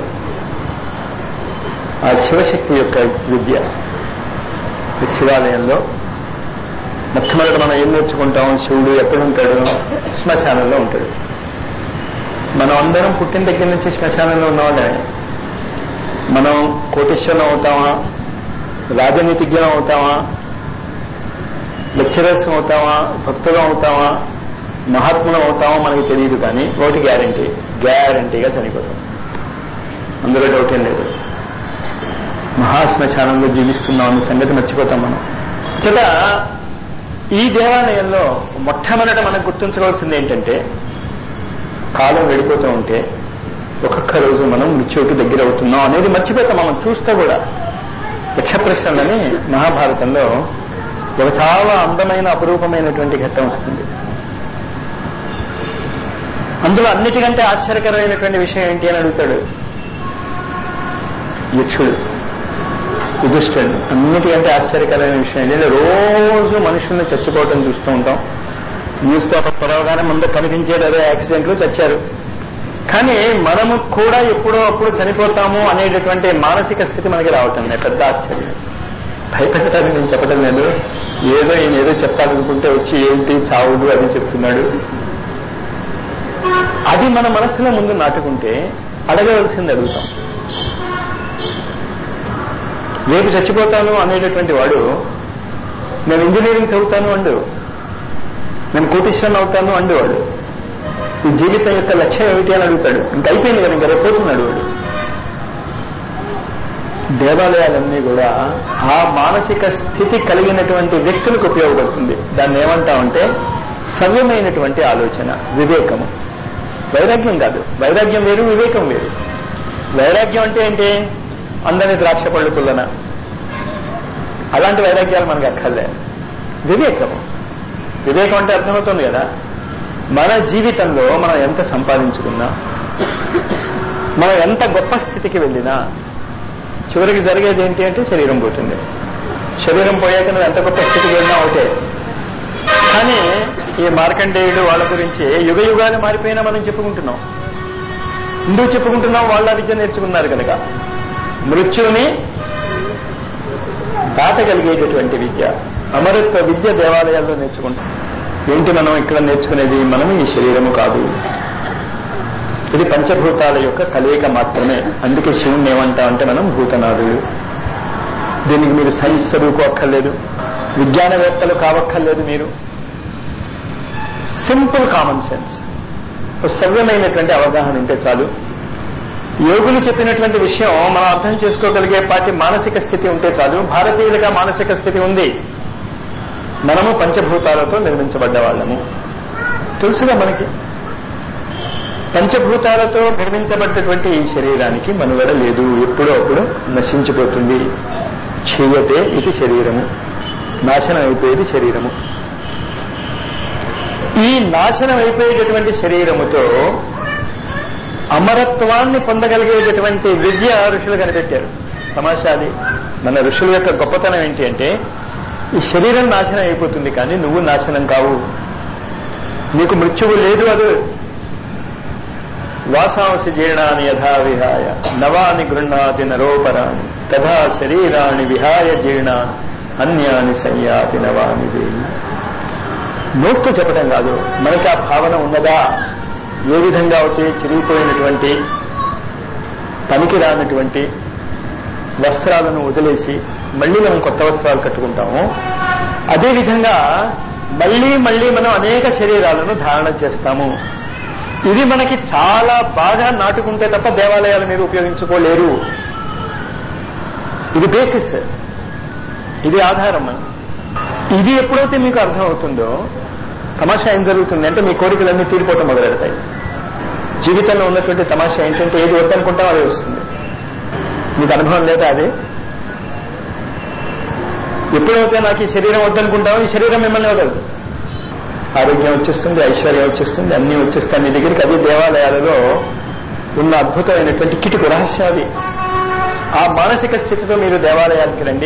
ఆ శివశక్తి యొక్క విద్య ఈ శివాలయంలో మొట్టమొదటి మనం ఏం నేర్చుకుంటాం శివుడు ఎక్కడ ఉంటాడు శ్మశానంలో ఉంటాడు మనం అందరం పుట్టిన దగ్గర నుంచి శ్మశానంలో ఉన్నవాళ్ళే మనం కోటేశ్వరం అవుతామా రాజనీతిజ్ఞం అవుతామా లెక్చరర్స్ అవుతామా భక్తులం అవుతామా మహాత్ములం అవుతామో మనకి తెలియదు కానీ ఒకటి గ్యారంటీ గ్యారంటీగా చనిపోతాం అందులో డౌట్ ఏం లేదు మహాశ్మశానంలో జీవిస్తున్నాం అనే సంగతి మర్చిపోతాం మనం చేత ఈ దేవాలయంలో మొట్టమొదట మనం గుర్తుంచుకోవాల్సింది ఏంటంటే కాలం వెళ్ళిపోతూ ఉంటే ఒక్కొక్క రోజు మనం మృత్యువుకి దగ్గర అవుతున్నాం అనేది మర్చిపోతాం మనం చూస్తే కూడా యక్షప్రశ్నలని మహాభారతంలో ఒక చాలా అందమైన అపురూపమైనటువంటి ఘట్టం వస్తుంది అందులో అన్నిటికంటే ఆశ్చర్యకరమైనటువంటి విషయం ఏంటి అని అడుగుతాడు యక్షుడు యుధిష్ఠుడు అన్నిటికంటే ఆశ్చర్యకరమైన విషయం ఏంటంటే రోజు మనుషుల్ని చచ్చిపోవటం చూస్తూ ఉంటాం న్యూస్ పేపర్ పొరవగానే ముందు కనిపించేది అదే యాక్సిడెంట్లు చచ్చారు కానీ మనము కూడా ఎప్పుడో అప్పుడు చనిపోతాము అనేటటువంటి మానసిక స్థితి మనకి రావటం లేదు పెద్ద ఆశ్చర్యం భయపెట్టడానికి నేను చెప్పడం లేదు ఏదో ఈయన ఏదో చెప్తాడనుకుంటే వచ్చి ఏంటి చావుడు అది చెప్తున్నాడు అది మన మనసులో ముందు నాటుకుంటే అడగవలసింది అడుగుతాం రేపు చచ్చిపోతాను అనేటటువంటి వాడు నేను ఇంజనీరింగ్ చదువుతాను అండు నేను కోటీశ్వరన్ అవుతాను అండు వాడు ఈ జీవితం యొక్క లక్ష్యం ఏమిటి అని అడుగుతాడు ఇంక అయిపోయింది కదా ఇంకా రేపు పోతున్నాడు వాడు దేవాలయాలన్నీ కూడా ఆ మానసిక స్థితి కలిగినటువంటి వ్యక్తులకు ఉపయోగపడుతుంది దాన్ని ఏమంటామంటే సవ్యమైనటువంటి ఆలోచన వివేకము వైరాగ్యం కాదు వైరాగ్యం వేరు వివేకం వేరు వైరాగ్యం అంటే ఏంటి అందరినీ ద్రాక్ష పళ్ళు పుల్లన అలాంటి వైరాగ్యాలు మనకు అక్కర్లే వివేకము వివేకం అంటే అర్థమవుతుంది కదా మన జీవితంలో మనం ఎంత సంపాదించుకున్నా మనం ఎంత గొప్ప స్థితికి వెళ్ళినా చివరికి జరిగేది ఏంటి అంటే శరీరం పోతుంది శరీరం పోయాక నువ్వు ఎంత గొప్ప స్థితికి వెళ్ళినా ఒకటే కానీ ఈ మార్కండేయుడు వాళ్ళ గురించి యుగ యుగాలు మారిపోయినా మనం చెప్పుకుంటున్నాం ఎందుకు చెప్పుకుంటున్నాం వాళ్ళ విద్య నేర్చుకున్నారు కనుక మృత్యుని దాటగలిగేటటువంటి విద్య అమరత్వ విద్య దేవాలయాల్లో నేర్చుకుంటాం ఏంటి మనం ఇక్కడ నేర్చుకునేది మనం ఈ శరీరము కాదు ఇది పంచభూతాల యొక్క కలయిక మాత్రమే అందుకే శివుణ్ణి ఏమంటా అంటే మనం భూతనాథుడు దీనికి మీరు సైన్స్ చదువుకోక్కర్లేదు విజ్ఞానవేత్తలు కావక్కర్లేదు మీరు సింపుల్ కామన్ సెన్స్ సవ్యమైనటువంటి అవగాహన ఉంటే చాలు యోగులు చెప్పినటువంటి విషయం మనం అర్థం చేసుకోగలిగే పాటి మానసిక స్థితి ఉంటే చాలు భారతీయులుగా మానసిక స్థితి ఉంది మనము పంచభూతాలతో నిర్మించబడ్డ వాళ్ళము తెలుసుగా మనకి పంచభూతాలతో నిర్మించబడ్డటువంటి ఈ శరీరానికి మనుగడ లేదు ఎప్పుడో అప్పుడు నశించిపోతుంది క్షీయతే ఇది శరీరము నాశనం అయిపోయేది శరీరము ఈ నాశనం అయిపోయేటటువంటి శరీరముతో అమరత్వాన్ని పొందగలిగేటటువంటి విద్య ఋషులు కనిపెట్టారు తమాషాది మన ఋషుల యొక్క గొప్పతనం ఏంటి అంటే ఈ శరీరం నాశనం అయిపోతుంది కానీ నువ్వు నాశనం కావు నీకు మృత్యువు లేదు అది వాసాంసి జీర్ణాన్ని యథా విహాయ నవాని గృహ్ణాతి నరోపరాని తథా శరీరాన్ని విహాయ జీర్ణాన్ని అన్యాని సంయాతి నవాని దేవి నోట్తో చెప్పడం కాదు మనకి ఆ భావన ఉన్నదా ఏ విధంగా అయితే చిరిగిపోయినటువంటి పనికి రానటువంటి వస్త్రాలను వదిలేసి మళ్ళీ మనం కొత్త వస్త్రాలు కట్టుకుంటాము అదేవిధంగా మళ్ళీ మళ్ళీ మనం అనేక శరీరాలను ధారణ చేస్తాము ఇది మనకి చాలా బాగా నాటుకుంటే తప్ప దేవాలయాలు మీరు ఉపయోగించుకోలేరు ఇది బేసిస్ ఇది ఆధారం ఇది ఎప్పుడైతే మీకు అర్థం అవుతుందో తమాషా ఏం జరుగుతుంది అంటే మీ కోరికలన్నీ తీరిపోవటం మొదలెడతాయి జీవితంలో ఉన్నటువంటి తమాషా ఏంటంటే ఏది వద్దనుకుంటాం అదే వస్తుంది మీకు అనుభవం లేదా అది ఎప్పుడైతే నాకు ఈ శరీరం వద్దనుకుంటామో ఈ శరీరం మిమ్మల్ని వదలదు ఆరోగ్యం వచ్చేస్తుంది ఐశ్వర్యం వచ్చేస్తుంది అన్నీ వచ్చేస్తాయి మీ దగ్గరికి అది దేవాలయాలలో ఉన్న అద్భుతమైనటువంటి కిటుకు రహస్యం అది ఆ మానసిక స్థితితో మీరు దేవాలయానికి రండి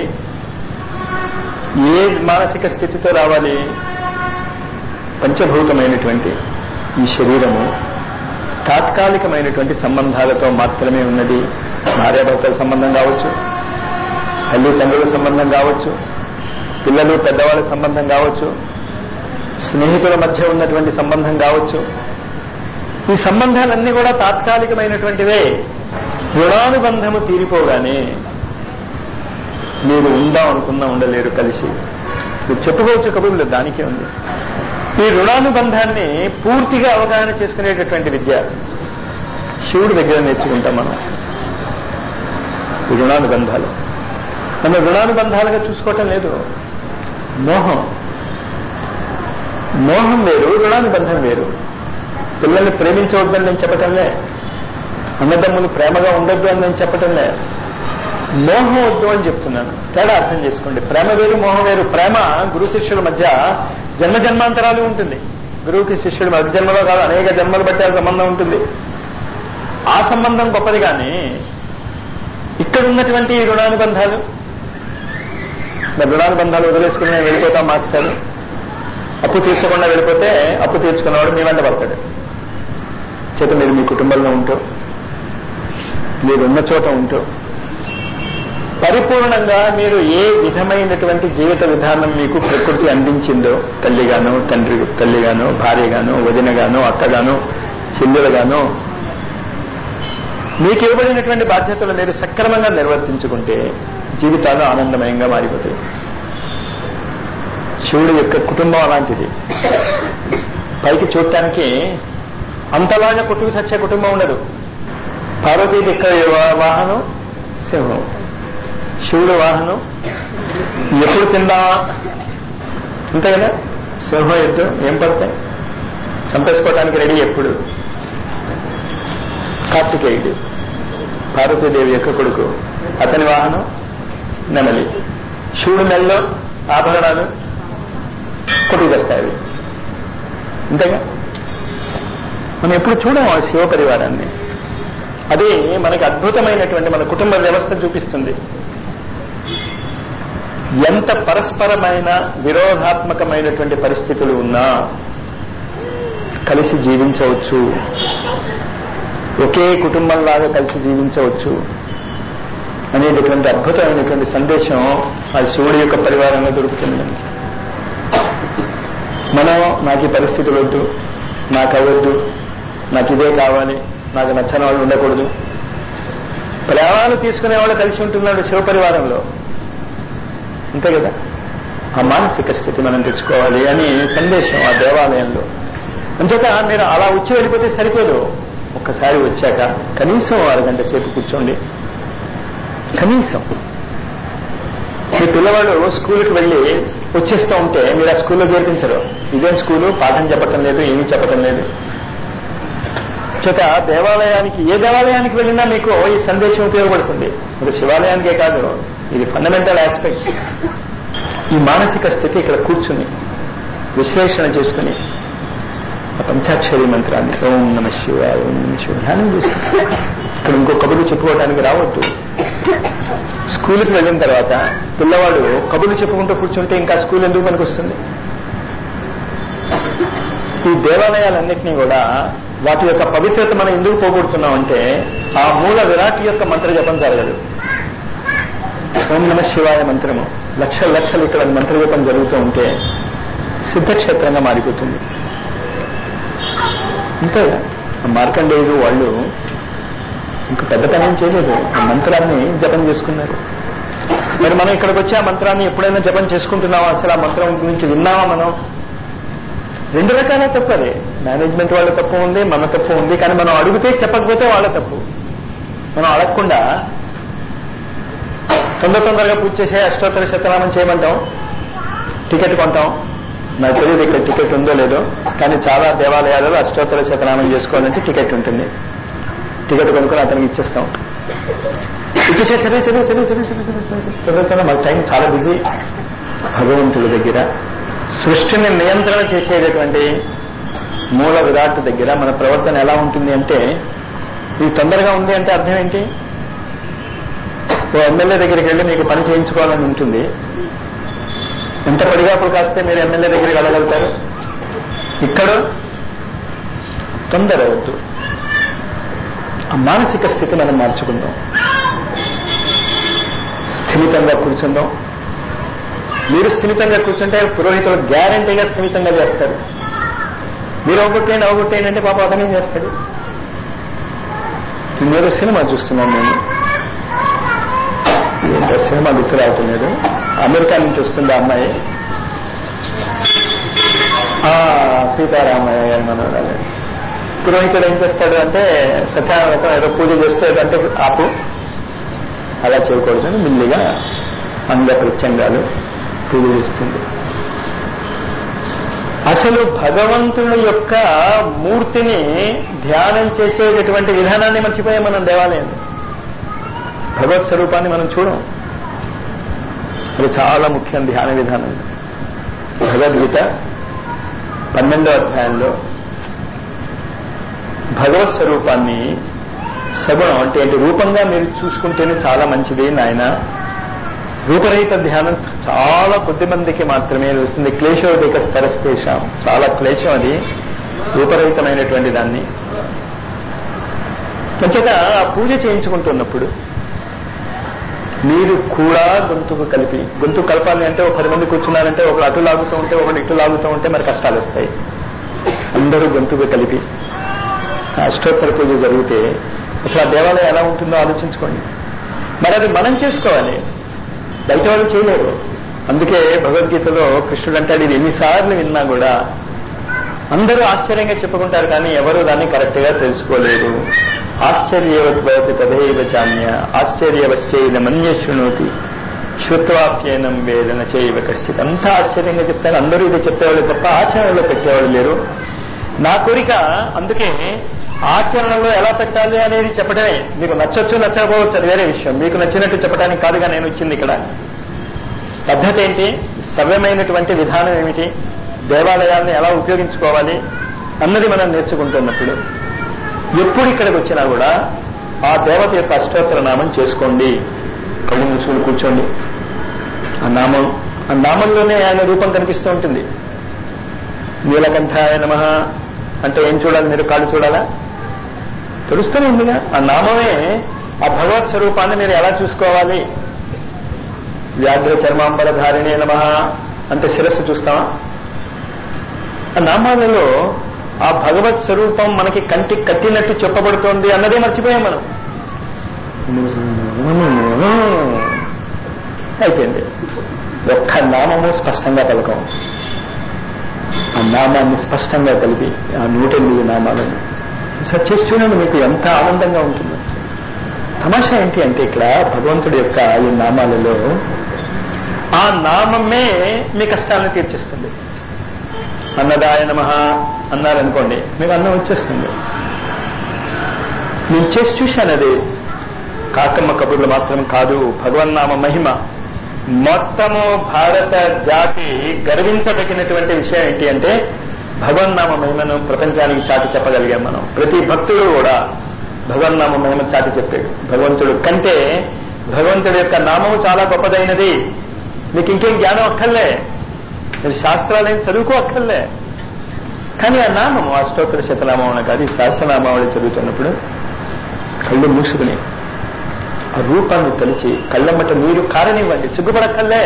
ఏ మానసిక స్థితితో రావాలి పంచభూతమైనటువంటి ఈ శరీరము తాత్కాలికమైనటువంటి సంబంధాలతో మాత్రమే ఉన్నది భార్యాభర్తల సంబంధం కావచ్చు తల్లిదండ్రుల సంబంధం కావచ్చు పిల్లలు పెద్దవాళ్ళ సంబంధం కావచ్చు స్నేహితుల మధ్య ఉన్నటువంటి సంబంధం కావచ్చు ఈ సంబంధాలన్నీ కూడా తాత్కాలికమైనటువంటివే రుణానుబంధము తీరిపోగానే మీరు ఉందాం అనుకున్నా ఉండలేరు కలిసి మీరు చెప్పుకోవచ్చు కబుర్లు దానికే ఉంది ఈ రుణానుబంధాన్ని పూర్తిగా అవగాహన చేసుకునేటటువంటి విద్య శివుడి దగ్గర నేర్చుకుంటాం మనం ఈ రుణానుబంధాలు మన రుణానుబంధాలుగా చూసుకోవటం లేదు మోహం మోహం వేరు రుణానుబంధం వేరు పిల్లల్ని ప్రేమించవద్దని నేను చెప్పటంలే అన్నదమ్ములు ప్రేమగా ఉండొద్దు అని నేను చెప్పటంలే మోహం వద్దు అని చెప్తున్నాను తేడా అర్థం చేసుకోండి ప్రేమ వేరు మోహం వేరు ప్రేమ గురు శిష్యుల మధ్య జన్మ జన్మాంతరాలు ఉంటుంది గురువుకి శిష్యుడు ఒక జన్మలో కాదు అనేక జన్మలు బట్టి ఆ సంబంధం ఉంటుంది ఆ సంబంధం గొప్పది కానీ ఇక్కడ ఉన్నటువంటి ఈ రుణానుబంధాలు మరి రుణానుబంధాలు వదిలేసుకుని నేను వెళ్ళిపోతాం మాస్టర్ అప్పు తీర్చకుండా వెళ్ళిపోతే అప్పు తీర్చుకున్నవాడు మీ వెంట పడతాడు చేత మీరు మీ కుటుంబంలో ఉంటూ మీరు ఉన్న చోట ఉంటూ పరిపూర్ణంగా మీరు ఏ విధమైనటువంటి జీవిత విధానం మీకు ప్రకృతి అందించిందో తల్లిగానో తండ్రి తల్లిగానో భార్యగానో వదినగానో అక్కగానో చెల్లెలుగానో మీకు ఇవ్వబడినటువంటి బాధ్యతలు మీరు సక్రమంగా నిర్వర్తించుకుంటే జీవితాలు ఆనందమయంగా మారిపోతాయి శివుడి యొక్క కుటుంబం అలాంటిది పైకి చూడటానికి అంతలాగా కొట్టుకు చచ్చే కుటుంబం ఉండదు పార్వతీ యొక్క వాహనం సింహం శివుడు వాహనం ఎప్పుడు తిందామా అంతే కదా సింహం యుద్ధం ఏం పడతాయి చంపేసుకోవడానికి రెడీ ఎప్పుడు కార్తికేయుడు పార్వతీదేవి యొక్క కొడుకు అతని వాహనం నెమలి శివుడు నెలలో ఆభరణాలు కొట్టుకొస్తాయి అంతేగా మనం ఎప్పుడు చూడం ఆ శివ పరివారాన్ని అదే మనకి అద్భుతమైనటువంటి మన కుటుంబ వ్యవస్థ చూపిస్తుంది ఎంత పరస్పరమైన విరోధాత్మకమైనటువంటి పరిస్థితులు ఉన్నా కలిసి జీవించవచ్చు ఒకే కుటుంబంలాగా కలిసి జీవించవచ్చు అనేటటువంటి అద్భుతమైనటువంటి సందేశం ఆ శివుడి యొక్క పరివారంలో దొరుకుతుంది మనకి మనం నాకు ఈ పరిస్థితులు వద్దు నాకు అవ్వద్దు నాకు ఇదే కావాలి నాకు నచ్చని వాళ్ళు ఉండకూడదు ప్రేమాలు తీసుకునే వాళ్ళు కలిసి ఉంటున్నాడు శివ పరివారంలో అంతే కదా ఆ మానసిక స్థితి మనం తెచ్చుకోవాలి అని సందేశం ఆ దేవాలయంలో అంచేత మీరు అలా వచ్చి వెళ్ళిపోతే సరిపోదు ఒక్కసారి వచ్చాక కనీసం అరగంట సేపు కూర్చోండి కనీసం మీ పిల్లవాడు స్కూల్కి వెళ్ళి వచ్చేస్తూ ఉంటే మీరు ఆ స్కూల్లో చేర్పించరు ఇదేం స్కూలు పాఠం చెప్పటం లేదు ఏమీ చెప్పటం లేదు చేత దేవాలయానికి ఏ దేవాలయానికి వెళ్ళినా మీకు ఈ సందేశం ఉపయోగపడుతుంది ఇది శివాలయానికే కాదు ఇది ఫండమెంటల్ ఆస్పెక్ట్స్ ఈ మానసిక స్థితి ఇక్కడ కూర్చుని విశ్లేషణ చేసుకుని ఆ పంచాక్షరి మంత్రాన్ని ఓం నమ శివాయ ఓం నమ శివ ధ్యానం చేస్తుంది ఇక్కడ ఇంకో కబుర్లు చెప్పుకోవడానికి రావద్దు స్కూల్కి వెళ్ళిన తర్వాత పిల్లవాడు కబుర్లు చెప్పుకుంటూ కూర్చుంటే ఇంకా స్కూల్ ఎందుకు పనికి వస్తుంది ఈ దేవాలయాలన్నింటినీ కూడా వాటి యొక్క పవిత్రత మనం ఎందుకు పోగొడుతున్నాం అంటే ఆ మూల విరాట్ యొక్క మంత్ర జపం జరగదు ఓం నమ శివాయ మంత్రము లక్షల లక్షలు ఇక్కడ మంత్ర జపం జరుగుతూ ఉంటే సిద్ధక్షేత్రంగా మారిపోతుంది అంతే మార్కండేయుడు వాళ్ళు ఇంక పెద్ద పని ఏం చేయలేదు ఆ మంత్రాన్ని జపం చేసుకున్నారు మరి మనం ఇక్కడికి వచ్చి ఆ మంత్రాన్ని ఎప్పుడైనా జపం చేసుకుంటున్నావా అసలు ఆ మంత్రం గురించి విన్నావా మనం రెండు రకాల తప్పు అది మేనేజ్మెంట్ వాళ్ళ తప్పు ఉంది మన తప్పు ఉంది కానీ మనం అడిగితే చెప్పకపోతే వాళ్ళ తప్పు మనం అడగకుండా తొందర తొందరగా పూర్తి చేసే అష్టోత్తర శతనామం చేయమంటాం టికెట్ కొంటాం నాకు తెలియదు ఇక్కడ టికెట్ ఉందో లేదో కానీ చాలా దేవాలయాలలో అష్టోత్తర శతనామం చేసుకోవాలంటే టికెట్ ఉంటుంది టికెట్ కొనుక్కొని అతనికి ఇచ్చేస్తాం ఇచ్చేసే చదివి చదివి చదివి చదివి చదివి చదివి చదివి చదువుతున్నా మాకు టైం చాలా బిజీ భగవంతుడి దగ్గర సృష్టిని నియంత్రణ చేసేటటువంటి మూల విరాట్ దగ్గర మన ప్రవర్తన ఎలా ఉంటుంది అంటే ఇది తొందరగా ఉంది అంటే అర్థం ఏంటి ఓ ఎమ్మెల్యే దగ్గరికి వెళ్ళి మీకు పని చేయించుకోవాలని ఉంటుంది ఎంత పడిగాపులు కాస్తే మీరు ఎమ్మెల్యే దగ్గరికి వెళ్ళగలుగుతారు ఇక్కడ తొందర వద్దు ఆ మానసిక స్థితి మనం మార్చుకుందాం స్థిమితంగా కూర్చుందాం మీరు స్థిమితంగా కూర్చుంటే పురోహితులు గ్యారంటీగా స్థిమితంగా చేస్తారు మీరు అవగొట్టేయండి అవగొట్టేయండి అంటే పాప అతనే చేస్తాడు మీరు సినిమా చూస్తున్నాం మేము ఏంటో సినిమా గుర్తు రావటం లేదు అమెరికా నుంచి వస్తుంది ఆ అమ్మాయి ఆ, సీతారామయ్య గారి మనవరాలు పురోహితుడు ఏం చేస్తాడు అంటే సత్యానందం ఏదో పూజ చేస్తాడు అంటే ఆపు అలా చేయకూడదని మెల్లిగా అంగ ప్రత్యంగాలు పూజ చేస్తుంది అసలు భగవంతుడి యొక్క మూర్తిని ధ్యానం చేసేటటువంటి విధానాన్ని మర్చిపోయాం మనం దేవాలయం భగవత్ స్వరూపాన్ని మనం చూడం అది చాలా ముఖ్యం ధ్యాన విధానం భగవద్గీత పన్నెండో అధ్యాయంలో భగవత్ స్వరూపాన్ని సగుణం అంటే ఏంటి రూపంగా మీరు చూసుకుంటేనే చాలా మంచిది నాయన రూపరహిత ధ్యానం చాలా కొద్ది మందికి మాత్రమే వస్తుంది క్లేశోధిక స్థరస్తేషం చాలా క్లేశం అది రూపరహితమైనటువంటి దాన్ని మంచిగా ఆ పూజ చేయించుకుంటున్నప్పుడు మీరు కూడా గొంతుకు కలిపి గొంతు కలపాలి అంటే ఒక పది మంది కూర్చున్నారంటే ఒకరు అటు లాగుతూ ఉంటే ఒకరు ఇటు లాగుతూ ఉంటే మరి కష్టాలు వస్తాయి అందరూ గొంతుకు కలిపి అష్టోత్తర పూజ జరిగితే అసలు ఆ దేవాలయం ఎలా ఉంటుందో ఆలోచించుకోండి మరి అది మనం చేసుకోవాలి బయట వాళ్ళు చేయలేరు అందుకే భగవద్గీతలో కృష్ణుడు అంటాడు ఇది ఎన్నిసార్లు విన్నా కూడా అందరూ ఆశ్చర్యంగా చెప్పుకుంటారు కానీ ఎవరు దాన్ని కరెక్ట్ గా తెలుసుకోలేరు ఆశ్చర్యవతి తదైవ చాన్య ఆశ్చర్యవశ్చైన మన్య శృణోతి శ్రుత్వాప్యనం వేదన చేయవ కశ్చిత్ అంతా ఆశ్చర్యంగా చెప్తారు అందరూ ఇది చెప్పేవాళ్ళు తప్ప ఆచరణలో పెట్టేవాళ్ళు లేరు నా కోరిక అందుకే ఆచరణలో ఎలా పెట్టాలి అనేది చెప్పడమే మీకు నచ్చొచ్చు నచ్చకపోవచ్చు అది వేరే విషయం మీకు నచ్చినట్టు చెప్పడానికి కాదుగా నేను వచ్చింది ఇక్కడ పద్ధతి ఏంటి సవ్యమైనటువంటి విధానం ఏమిటి దేవాలయాల్ని ఎలా ఉపయోగించుకోవాలి అన్నది మనం నేర్చుకుంటున్నప్పుడు ఎప్పుడు ఇక్కడికి వచ్చినా కూడా ఆ దేవత యొక్క అష్టోత్తర నామం చేసుకోండి కళ్ళు మూసుకుని కూర్చోండి ఆ నామం ఆ నామంలోనే ఆయన రూపం కనిపిస్తూ ఉంటుంది నీలకంఠాయ నమ అంటే ఏం చూడాలి మీరు కాళ్ళు చూడాలా తెలుస్తూనే ఉందిగా ఆ నామమే ఆ భగవత్ స్వరూపాన్ని మీరు ఎలా చూసుకోవాలి వ్యాఘ్ర చర్మాంబర ధారిణే నమ అంటే శిరస్సు చూస్తామా ఆ నామాలలో ఆ భగవత్ స్వరూపం మనకి కంటికి కట్టినట్టు చెప్పబడుతోంది అన్నదే మర్చిపోయాం మనం అయిపోయింది ఒక్క నామము స్పష్టంగా పలకం ఆ నామాన్ని స్పష్టంగా కలిపి ఆ నూట ఎనిమిది నామాలను సార్ చేసి చూడండి మీకు ఎంత ఆనందంగా ఉంటుందో తమాషా ఏంటి అంటే ఇక్కడ భగవంతుడి యొక్క ఈ నామాలలో ఆ నామమే మీ కష్టాలను తీర్చిస్తుంది అన్నదాయ నమ అన్నారనుకోండి మీకు అన్నం వచ్చేస్తుంది నేను చేసి చూశాను అది కాకమ్మ కబుర్లు మాత్రం కాదు భగవన్నామ మహిమ మొత్తము భారత జాతి గర్వించదగినటువంటి విషయం ఏంటి అంటే భగవన్నామ మహిమను ప్రపంచానికి చాటి చెప్పగలిగాం మనం ప్రతి భక్తుడు కూడా భగవన్నామ మహిమ చాటి చెప్పాడు భగవంతుడు కంటే భగవంతుడి యొక్క నామము చాలా గొప్పదైనది మీకు ఇంకేం జ్ఞానం అక్కర్లే మీరు శాస్త్రాలేం చదువుకో అక్కర్లే కానీ ఆ నామము అష్టోత్తర శతనామం కాదు ఈ సహస్రనామావళి చదువుతున్నప్పుడు కళ్ళు మూసుకుని ఆ రూపాన్ని తలిచి కళ్ళమ్మట నీరు కారనివ్వండి సిగ్గుపడక్కర్లే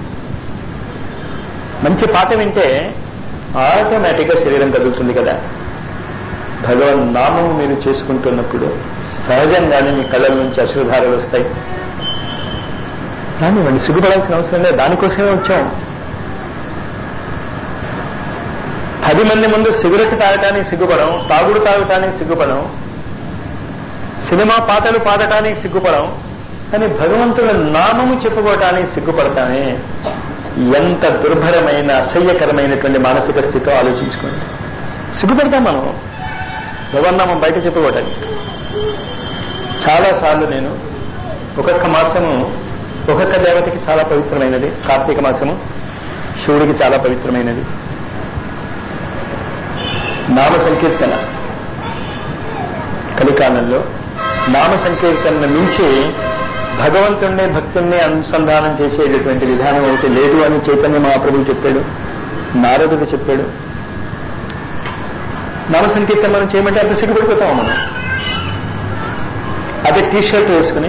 మంచి పాట వింటే ఆటోమేటిక్గా శరీరం కదులుతుంది కదా భగవన్ నామము మీరు చేసుకుంటున్నప్పుడు సహజంగానే మీ కళ్ళ నుంచి అశ్రుధారలు వస్తాయి రానివ్వండి సిగ్గుపడాల్సిన అవసరం లేదు దానికోసమే వచ్చాం పది మంది ముందు సిగరెట్ తాగటానికి సిగ్గుపడం తాగుడు తాగటానికి సిగ్గుపడం సినిమా పాటలు పాడటానికి సిగ్గుపడం కానీ భగవంతుల నామము చెప్పుకోవటానికి సిగ్గుపడతానే ఎంత దుర్భరమైన అసహ్యకరమైనటువంటి మానసిక స్థితితో ఆలోచించుకోండి సిగ్గుపడతాం మనం భగవన్నామం బయట చెప్పుకోవటానికి చాలాసార్లు నేను ఒక్కొక్క మాసము ఒక్కొక్క దేవతకి చాలా పవిత్రమైనది కార్తీక మాసము శివుడికి చాలా పవిత్రమైనది నామ సంకీర్తన కలికాలంలో నామ సంకీర్తన మించి భగవంతుణ్ణి భక్తుణ్ణి అనుసంధానం చేసేటటువంటి విధానం ఒకటి లేదు అని చైతన్య మహాప్రభువు చెప్పాడు నారదుడు చెప్పాడు నామ సంకీర్తన మనం చేయమంటే అంత సిగ్గుపడిపోతాం మనం అదే టీ షర్ట్ వేసుకుని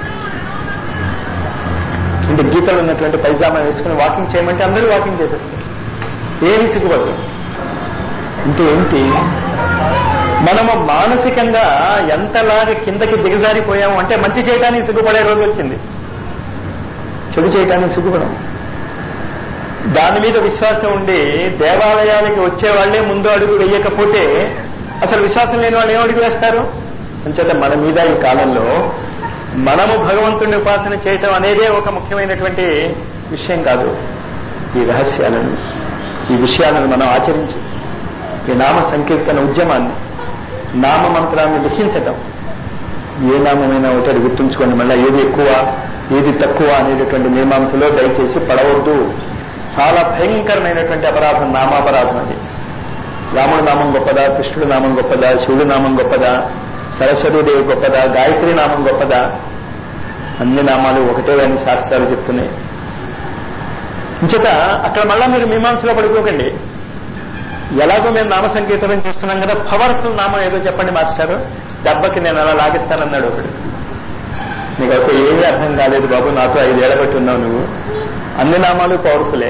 అంటే గీతలు ఉన్నటువంటి పైజామా వేసుకుని వాకింగ్ చేయమంటే అందరూ వాకింగ్ చేసేస్తారు ఏమీ సిగ్గుపడతాం అంటే ఏంటి మనము మానసికంగా ఎంతలాగా కిందకి దిగజారిపోయాము అంటే మంచి చేయటానికి సిగ్గుపడే రోజు వచ్చింది చెడు చేయటానికి సిగ్గుపడం దాని మీద విశ్వాసం ఉండి దేవాలయాలకి వచ్చే వాళ్లే ముందు అడుగు వేయకపోతే అసలు విశ్వాసం లేని వాళ్ళు ఏం అడుగు వేస్తారు అంచేత మన మీద ఈ కాలంలో మనము భగవంతుడిని ఉపాసన చేయటం అనేదే ఒక ముఖ్యమైనటువంటి విషయం కాదు ఈ రహస్యాలను ఈ విషయాలను మనం ఆచరించి ఈ నామ సంకీర్తన ఉద్యమాన్ని నామ మంత్రాన్ని లిఖించటం ఏ నామమైనా ఒకటి గుర్తుంచుకోండి మళ్ళీ ఏది ఎక్కువ ఏది తక్కువ అనేటటువంటి మీమాంసలో దయచేసి పడవద్దు చాలా భయంకరమైనటువంటి అపరాధం నామాపరాధం అది రాముడి నామం గొప్పదా కృష్ణుడి నామం గొప్పదా శివుడి నామం గొప్పదా సరస్వతీదేవి గొప్పదా గాయత్రి నామం గొప్పదా అన్ని నామాలు ఒకటే అని శాస్త్రాలు చెప్తున్నాయి ఇంచేత అక్కడ మళ్ళా మీరు మీమాంసలో పడుకోకండి ఎలాగో మేము నామ సంకీర్తనం చేస్తున్నాం కదా పవర్ఫుల్ నామం ఏదో చెప్పండి మాస్టారు దెబ్బకి నేను అలా లాగిస్తానన్నాడు ఒకడు నీకైతే ఏమీ అర్థం కాలేదు బాబు నాతో ఐదేళ్ల బట్టి ఉన్నావు నువ్వు అన్ని నామాలు పవర్ఫులే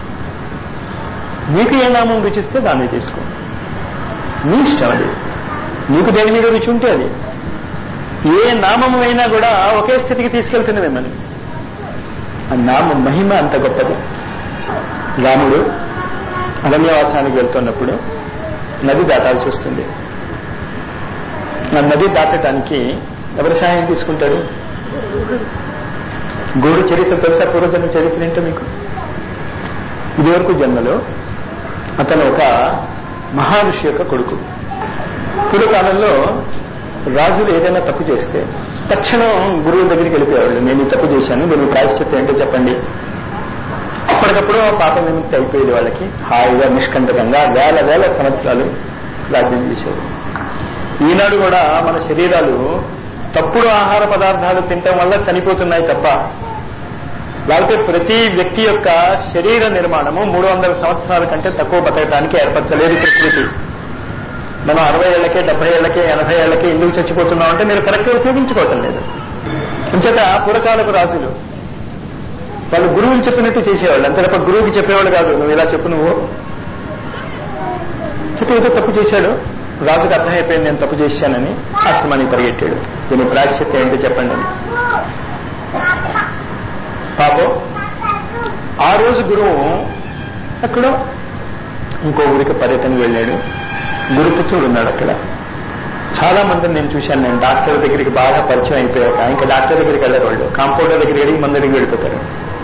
నీకు ఏ నామం రుచిస్తే దాన్ని తీసుకో నీ ఇష్టం అది నీకు దేని మీద రుచి ఉంటే అది ఏ నామము అయినా కూడా ఒకే స్థితికి తీసుకెళ్తుంది మిమ్మల్ని ఆ నామ మహిమ అంత గొప్పది రాముడు అరణ్యవాసానికి వెళ్తున్నప్పుడు నది దాటాల్సి వస్తుంది ఆ నది దాటటానికి ఎవరి సహాయం తీసుకుంటాడు గోడు చరిత్ర తెలుసా పూర్వజన్మ చరిత్ర ఏంటో మీకు ఇదివరకు జన్మలో అతను ఒక మహారుషి యొక్క కొడుకు పూర్వకాలంలో రాజులు ఏదైనా తప్పు చేస్తే తక్షణం గురువు దగ్గరికి వెళ్ళిపోయేవాళ్ళు నేను ఈ తప్పు చేశాను నేను ప్రాయశ్చిత్తం ఏంటో చెప్పండి అప్పటికప్పుడు ఆ పాప విముక్తి అయిపోయేది వాళ్ళకి హాయిగా నిష్కంటకంగా వేల వేల సంవత్సరాలు రాజ్యం చేశారు ఈనాడు కూడా మన శరీరాలు తప్పుడు ఆహార పదార్థాలు తినటం వల్ల చనిపోతున్నాయి తప్ప లేకపోతే ప్రతి వ్యక్తి యొక్క శరీర నిర్మాణము మూడు వందల సంవత్సరాల కంటే తక్కువ బతకడానికి ఏర్పరచలేదు ప్రకృతి మనం అరవై ఏళ్లకే డెబ్బై ఏళ్లకే ఎనభై ఏళ్లకే ఎందుకు చచ్చిపోతున్నాం అంటే మీరు కరెక్ట్గా ఉపయోగించుకోవటం లేదు అంచేత పూర్వకాలపు రాజులు వాళ్ళు గురువులు చెప్పినట్టు చేసేవాళ్ళు అంతే తప్ప గురువుకి చెప్పేవాళ్ళు కాదు నువ్వు ఇలా చెప్పు నువ్వు చెప్పి ఏదో తప్పు చేశాడు రాజుకు అర్థమైపోయింది నేను తప్పు చేశానని ఆశ్రమానికి పరిగెట్టాడు దీని ప్రాశ్చిత్యం ఏంటో చెప్పండి అని పాపం ఆ రోజు గురువు అక్కడ ఇంకో ఊరికి పర్యటనకు వెళ్ళాడు గురుపుత్రుడు ఉన్నాడు అక్కడ చాలా మందిని నేను చూశాను నేను డాక్టర్ దగ్గరికి బాగా పరిచయం అయిపోయాక ఇంకా డాక్టర్ దగ్గరికి వెళ్ళారు వాళ్ళు కాంపౌండర్ దగ్గరికి వెళ్ళి మంది దగ్గరికి వెళ్ళిపోతారు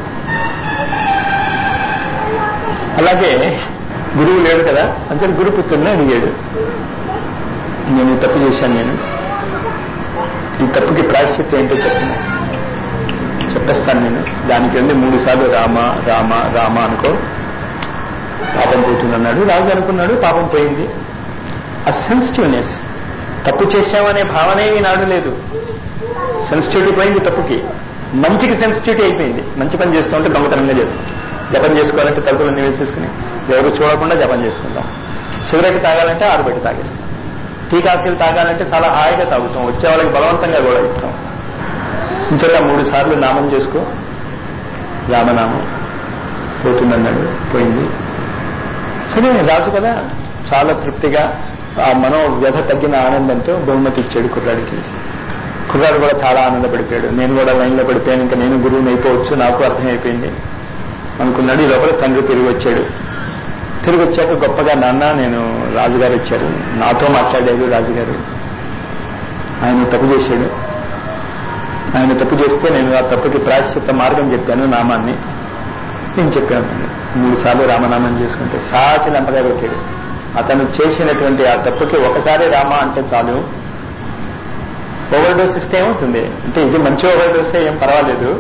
అలాగే గురువు లేడు కదా అంటే గురుపుత్రుడిని అడిగాడు నేను ఈ తప్పు చేశాను నేను ఈ తప్పుకి ప్రాయశ్చిత్తం ఏంటో చెప్పండి చెప్పేస్తాను నేను దానికి వెళ్ళి మూడు సార్లు రామ రామ రామ అనుకో పాపం పోతుందన్నాడు రాజు అనుకున్నాడు పాపం పోయింది ఆ సెన్సిటివ్నెస్ తప్పు చేశామనే భావనే ఈనాడు లేదు సెన్సిటివిటీ పోయింది తప్పుకి మంచికి సెన్సిటివిటీ అయిపోయింది మంచి పని చేస్తూ ఉంటే దొంగతనంగా చేస్తాం జపం చేసుకోవాలంటే తలుపులన్నీ వేసేసుకుని ఎవరు చూడకుండా జపం చేసుకుంటాం సిగరెట్ తాగాలంటే ఆరుబెట్టి తాగేస్తాం టీ కాఫీలు తాగాలంటే చాలా హాయిగా తాగుతాం వచ్చే వాళ్ళకి బలవంతంగా కూడా ఇస్తాం ఇంచేత మూడు సార్లు నామం చేసుకో రామనామం పోతుందన్నాడు పోయింది సరే రాజు కదా చాలా తృప్తిగా ఆ మనో వ్యధ తగ్గిన ఆనందంతో బహుమతి ఇచ్చాడు కుర్రాడికి కుర్రాడు కూడా చాలా ఆనందపడిపోయాడు నేను కూడా లైన్లో పడిపోయాను ఇంకా నేను గురువుని అయిపోవచ్చు నాకు అర్థమైపోయింది అనుకున్నాడు ఈ లోపల తండ్రి తిరిగి వచ్చాడు తిరిగి వచ్చాక గొప్పగా నాన్న నేను రాజుగారు వచ్చారు నాతో మాట్లాడాడు రాజుగారు ఆయన తప్పు చేశాడు ఆయన తప్పు చేస్తే నేను ఆ తప్పుకి ప్రాయశ్చిత్త మార్గం చెప్పాను నామాన్ని నేను చెప్పాను మూడు సార్లు రామనామం చేసుకుంటే సాచి లంపగా పెట్టాడు అతను చేసినటువంటి ఆ తప్పుకి ఒకసారి రామ అంటే చాలు ఓవర్ డోస్ ఇస్తే ఏమవుతుంది అంటే ఇది మంచి ఓవర్ డోస్ ఏం పర్వాలేదు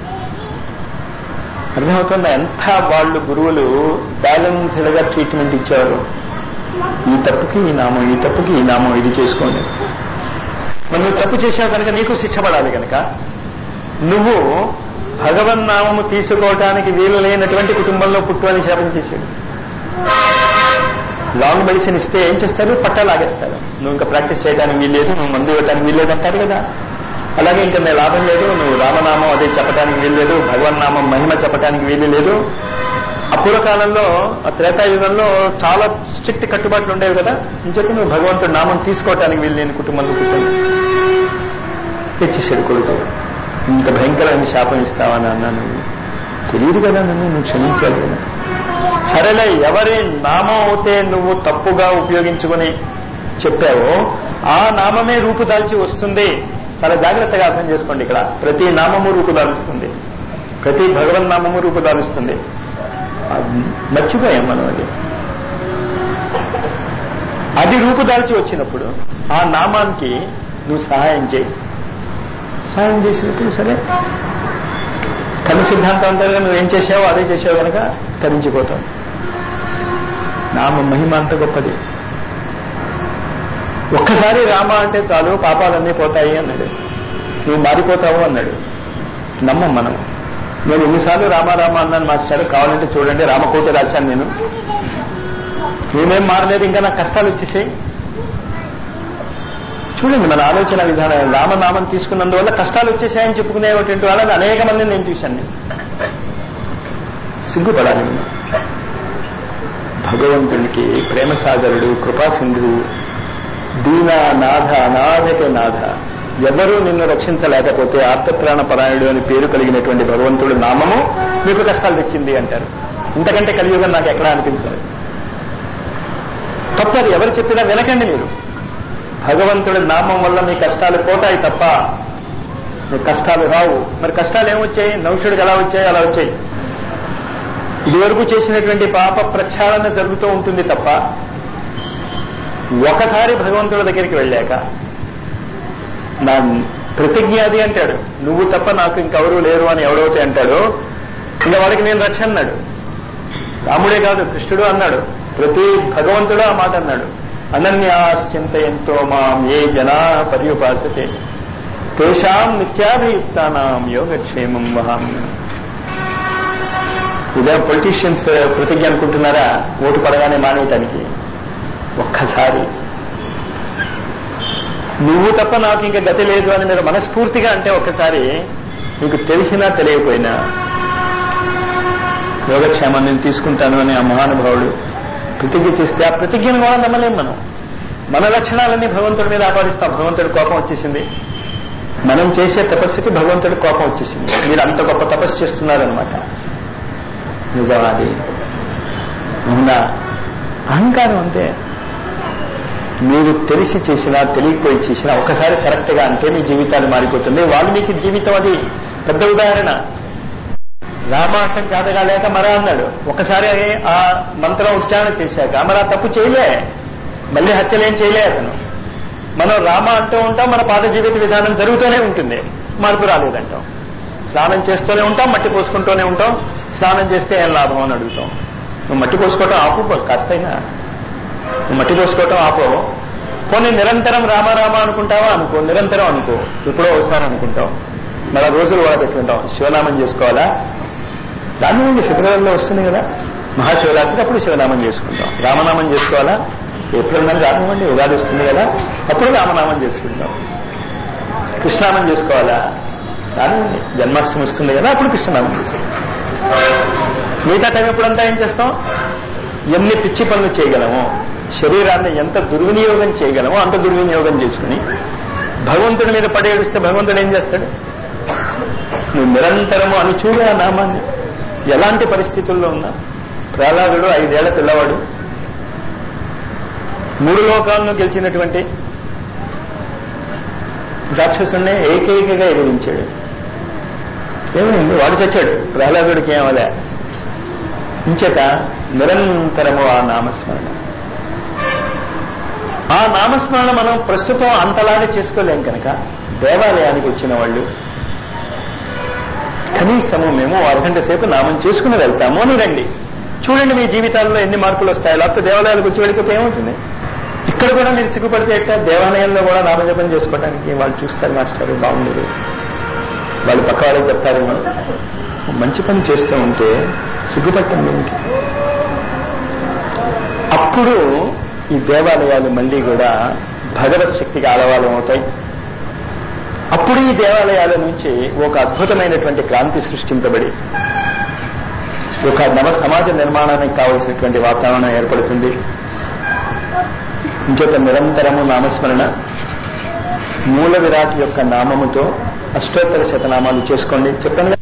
అర్థమవుతుందా ఎంత వాళ్ళు గురువులు బ్యాలెన్స్డ్ గా ట్రీట్మెంట్ ఇచ్చారు ఈ తప్పుకి ఈ నామం ఈ తప్పుకి ఈ నామం ఇది చేసుకోండి మరి నువ్వు తప్పు చేసావు కనుక నీకు శిక్ష పడాలి కనుక నువ్వు భగవన్నామము తీసుకోవటానికి వీలు లేనటువంటి కుటుంబంలో పుట్టు అని శాపం చేశాడు లాంగ్ మెడిసిన్ ఇస్తే ఏం చేస్తారు పట్టా లాగేస్తారు నువ్వు ఇంకా ప్రాక్టీస్ చేయడానికి వీల్లేదు నువ్వు మందు ఇవ్వడానికి వీల్లేదు అంటారు కదా అలాగే ఇంకా నేను లాభం లేదు నువ్వు రామనామం అదే చెప్పడానికి వీల్లేదు భగవన్నామం మహిమ చెప్పడానికి వీలు లేదు అపూర్వకాలంలో ఆ త్రేతాయుగంలో చాలా స్ట్రిక్ట్ కట్టుబాట్లు ఉండేవి కదా ఇంకొక నువ్వు భగవంతుడు నామం తీసుకోవటానికి వీలు లేని కుటుంబంలో పుట్టాను తెచ్చేసాడు కొడుకు ఇంత భయంకరమైన శాపం ఇస్తావని అన్నాను తెలియదు కదా నన్ను నువ్వు క్షమించాలి కదా సరేలే ఎవరి నామం అయితే నువ్వు తప్పుగా ఉపయోగించుకుని చెప్పావో ఆ నామమే రూపుదాల్చి వస్తుంది చాలా జాగ్రత్తగా అర్థం చేసుకోండి ఇక్కడ ప్రతి నామము రూపుదాలుస్తుంది ప్రతి భగవన్ నామము రూపుదాలుస్తుంది మర్చిపోయాం మనం అది అది రూపుదాల్చి వచ్చినప్పుడు ఆ నామానికి నువ్వు సహాయం చేయి సహాయం చేసినప్పుడు సరే కర్మ సిద్ధాంతం అంతగా నువ్వేం చేసావో అదే చేసావు కనుక తరించిపోతావు నామ మహిమ అంత గొప్పది ఒక్కసారి రామ అంటే చాలు పాపాలన్నీ పోతాయి అన్నాడు నువ్వు మారిపోతావు అన్నాడు నమ్మం మనం నేను ఎన్నిసార్లు రామ రామ అన్నాను మాస్టర్ కావాలంటే చూడండి రామకోట రాశాను నేను నేనేం మారలేదు ఇంకా నాకు కష్టాలు వచ్చేసాయి చూడండి మన ఆలోచన విధానం రామనామం తీసుకున్నందువల్ల కష్టాలు వచ్చేసాయని చెప్పుకునేటువంటి వాళ్ళని అనేక మందిని నేను చూశాను నేను సిగ్గుపడాలి మనం భగవంతునికి ప్రేమ సాగరుడు కృపాసింధుడు దీన నాథ అనాథకే నాథ ఎవరూ నిన్ను రక్షించలేకపోతే ఆర్తత్రాణ పరాయణుడు అని పేరు కలిగినటువంటి భగవంతుడు నామము మీకు కష్టాలు తెచ్చింది అంటారు ఇంతకంటే కలియుగం నాకు ఎక్కడా అనిపించలేదు తప్పది ఎవరు చెప్పినా వినకండి మీరు భగవంతుడి నామం వల్ల మీ కష్టాలు పోతాయి తప్ప మీ కష్టాలు రావు మరి కష్టాలు ఏమొచ్చాయి నౌషుడికి ఎలా వచ్చాయి అలా వచ్చాయి ఇదివరకు చేసినటువంటి పాప ప్రక్షాళన జరుగుతూ ఉంటుంది తప్ప ఒకసారి భగవంతుడి దగ్గరికి వెళ్ళాక నా ప్రతిజ్ఞ అది అంటాడు నువ్వు తప్ప నాకు ఇంకెవరూ లేరు అని ఎవడైతే అంటాడో ఇంకా వాడికి నేను రక్ష అన్నాడు రాముడే కాదు కృష్ణుడు అన్నాడు ప్రతి భగవంతుడు ఆ మాట అన్నాడు అనన్యాశ్చింతయంతో మాం ఏ జనా పర్యుపాసతే తేషాం నిత్యాభియుక్తానాం యోగక్షేమం వహామి ఇదే పొలిటీషియన్స్ ప్రతిజ్ఞ అనుకుంటున్నారా ఓటు పడగానే మానేయటానికి ఒక్కసారి నువ్వు తప్ప నాకు ఇంకా గతి లేదు అని మీరు మనస్ఫూర్తిగా అంటే ఒక్కసారి మీకు తెలిసినా తెలియకపోయినా యోగక్షేమాన్ని నేను తీసుకుంటాను అని ఆ మహానుభావుడు ప్రతిజ్ఞ చేస్తే ఆ ప్రతిజ్ఞను కూడా నమ్మలేం మనం మన లక్షణాలన్నీ భగవంతుడి మీద ఆపాదిస్తాం భగవంతుడి కోపం వచ్చేసింది మనం చేసే తపస్సుకి భగవంతుడి కోపం వచ్చేసింది మీరు అంత గొప్ప తపస్సు చేస్తున్నారనమాట నిజమాది అవునా అహంకారం అంతే మీరు తెలిసి చేసినా తెలియకపోయి చేసినా ఒకసారి కరెక్ట్ గా అంటే మీ జీవితాలు మారిపోతుంది వాల్మీకి జీవితం అది పెద్ద ఉదాహరణ రామాటం చేతగాలేక మరా అన్నాడు ఒకసారి ఆ మంత్రం ఉచ్చారణ చేశాక మరి ఆ తప్పు చేయలే మళ్ళీ హత్యలేం చేయలే అతను మనం రామ అంటూ ఉంటాం మన పాత జీవిత విధానం జరుగుతూనే ఉంటుంది మార్పు రాలేదంటాం స్నానం చేస్తూనే ఉంటాం మట్టి పోసుకుంటూనే ఉంటాం స్నానం చేస్తే ఏం లాభం అని అడుగుతాం నువ్వు మట్టి పోసుకోవటం ఆపు కాస్తైనా నువ్వు మట్టి పోసుకోవటం ఆపో పోనీ నిరంతరం రామ రామ అనుకుంటావా అనుకో నిరంతరం అనుకో ఎప్పుడో ఒకసారి అనుకుంటాం మన రోజులు కూడా పెట్టుకుంటాం శివనామం చేసుకోవాలా దాని నుండి ఫిబ్రవరిలో వస్తుంది కదా మహాశివరాత్రి అప్పుడు శివనామం చేసుకుంటాం రామనామం చేసుకోవాలా ఏప్రిల్ నెల రానివ్వండి ఉగాది వస్తుంది కదా అప్పుడు రామనామం చేసుకుంటాం కృష్ణనామం చేసుకోవాలా రానివ్వండి జన్మాష్టమి వస్తుంది కదా అప్పుడు కృష్ణనామం చేసుకుంటాం మిగతా టైం ఎప్పుడంతా ఏం చేస్తాం ఎన్ని పిచ్చి పనులు చేయగలమో శరీరాన్ని ఎంత దుర్వినియోగం చేయగలమో అంత దుర్వినియోగం చేసుకుని భగవంతుడి మీద పడేడిస్తే భగవంతుడు ఏం చేస్తాడు నువ్వు నిరంతరము అని చూడు ఆ నామాన్ని ఎలాంటి పరిస్థితుల్లో ఉన్నా ప్రహ్లాదుడు ఐదేళ్ల పిల్లవాడు మూడు లోకాలను గెలిచినటువంటి రాక్షసుణ్ణి ఏకైకగా ఎదిరించాడు ఏమైంది వాడు చచ్చాడు ప్రహ్లాదుడికి ఏమలే ఇంచేత నిరంతరము ఆ నామస్మరణ ఆ నామస్మరణ మనం ప్రస్తుతం అంతలాగా చేసుకోలేం కనుక దేవాలయానికి వచ్చిన వాళ్ళు కనీసము మేము అరగంట సేపు నామం చేసుకుని వెళ్తాము అని రండి చూడండి మీ జీవితాల్లో ఎన్ని మార్పులు వస్తాయి లేకపోతే దేవాలయాలకు వచ్చి వెళ్ళిపోతే ఏమవుతుంది ఇక్కడ కూడా మీరు సిగ్గుపడితే ఎట్లా దేవాలయంలో కూడా నామజపం చేసుకోవడానికి వాళ్ళు చూస్తారు మాస్టర్ బాగుండదు వాళ్ళు పక్క వాళ్ళకి చెప్తారేమో మంచి పని చేస్తూ ఉంటే సిగ్గుపట్టం దీనికి అప్పుడు ఈ దేవాలయాలు మళ్ళీ కూడా భగవత్ శక్తికి ఆలవాలం అవుతాయి అప్పుడు ఈ దేవాలయాల నుంచి ఒక అద్భుతమైనటువంటి క్రాంతి సృష్టింపబడి ఒక నవ సమాజ నిర్మాణానికి కావలసినటువంటి వాతావరణం ఏర్పడుతుంది ఇంకొక నిరంతరము నామస్మరణ మూల విరాట్ యొక్క నామముతో అష్టోత్తర శతనామాలు చేసుకోండి చెప్పండి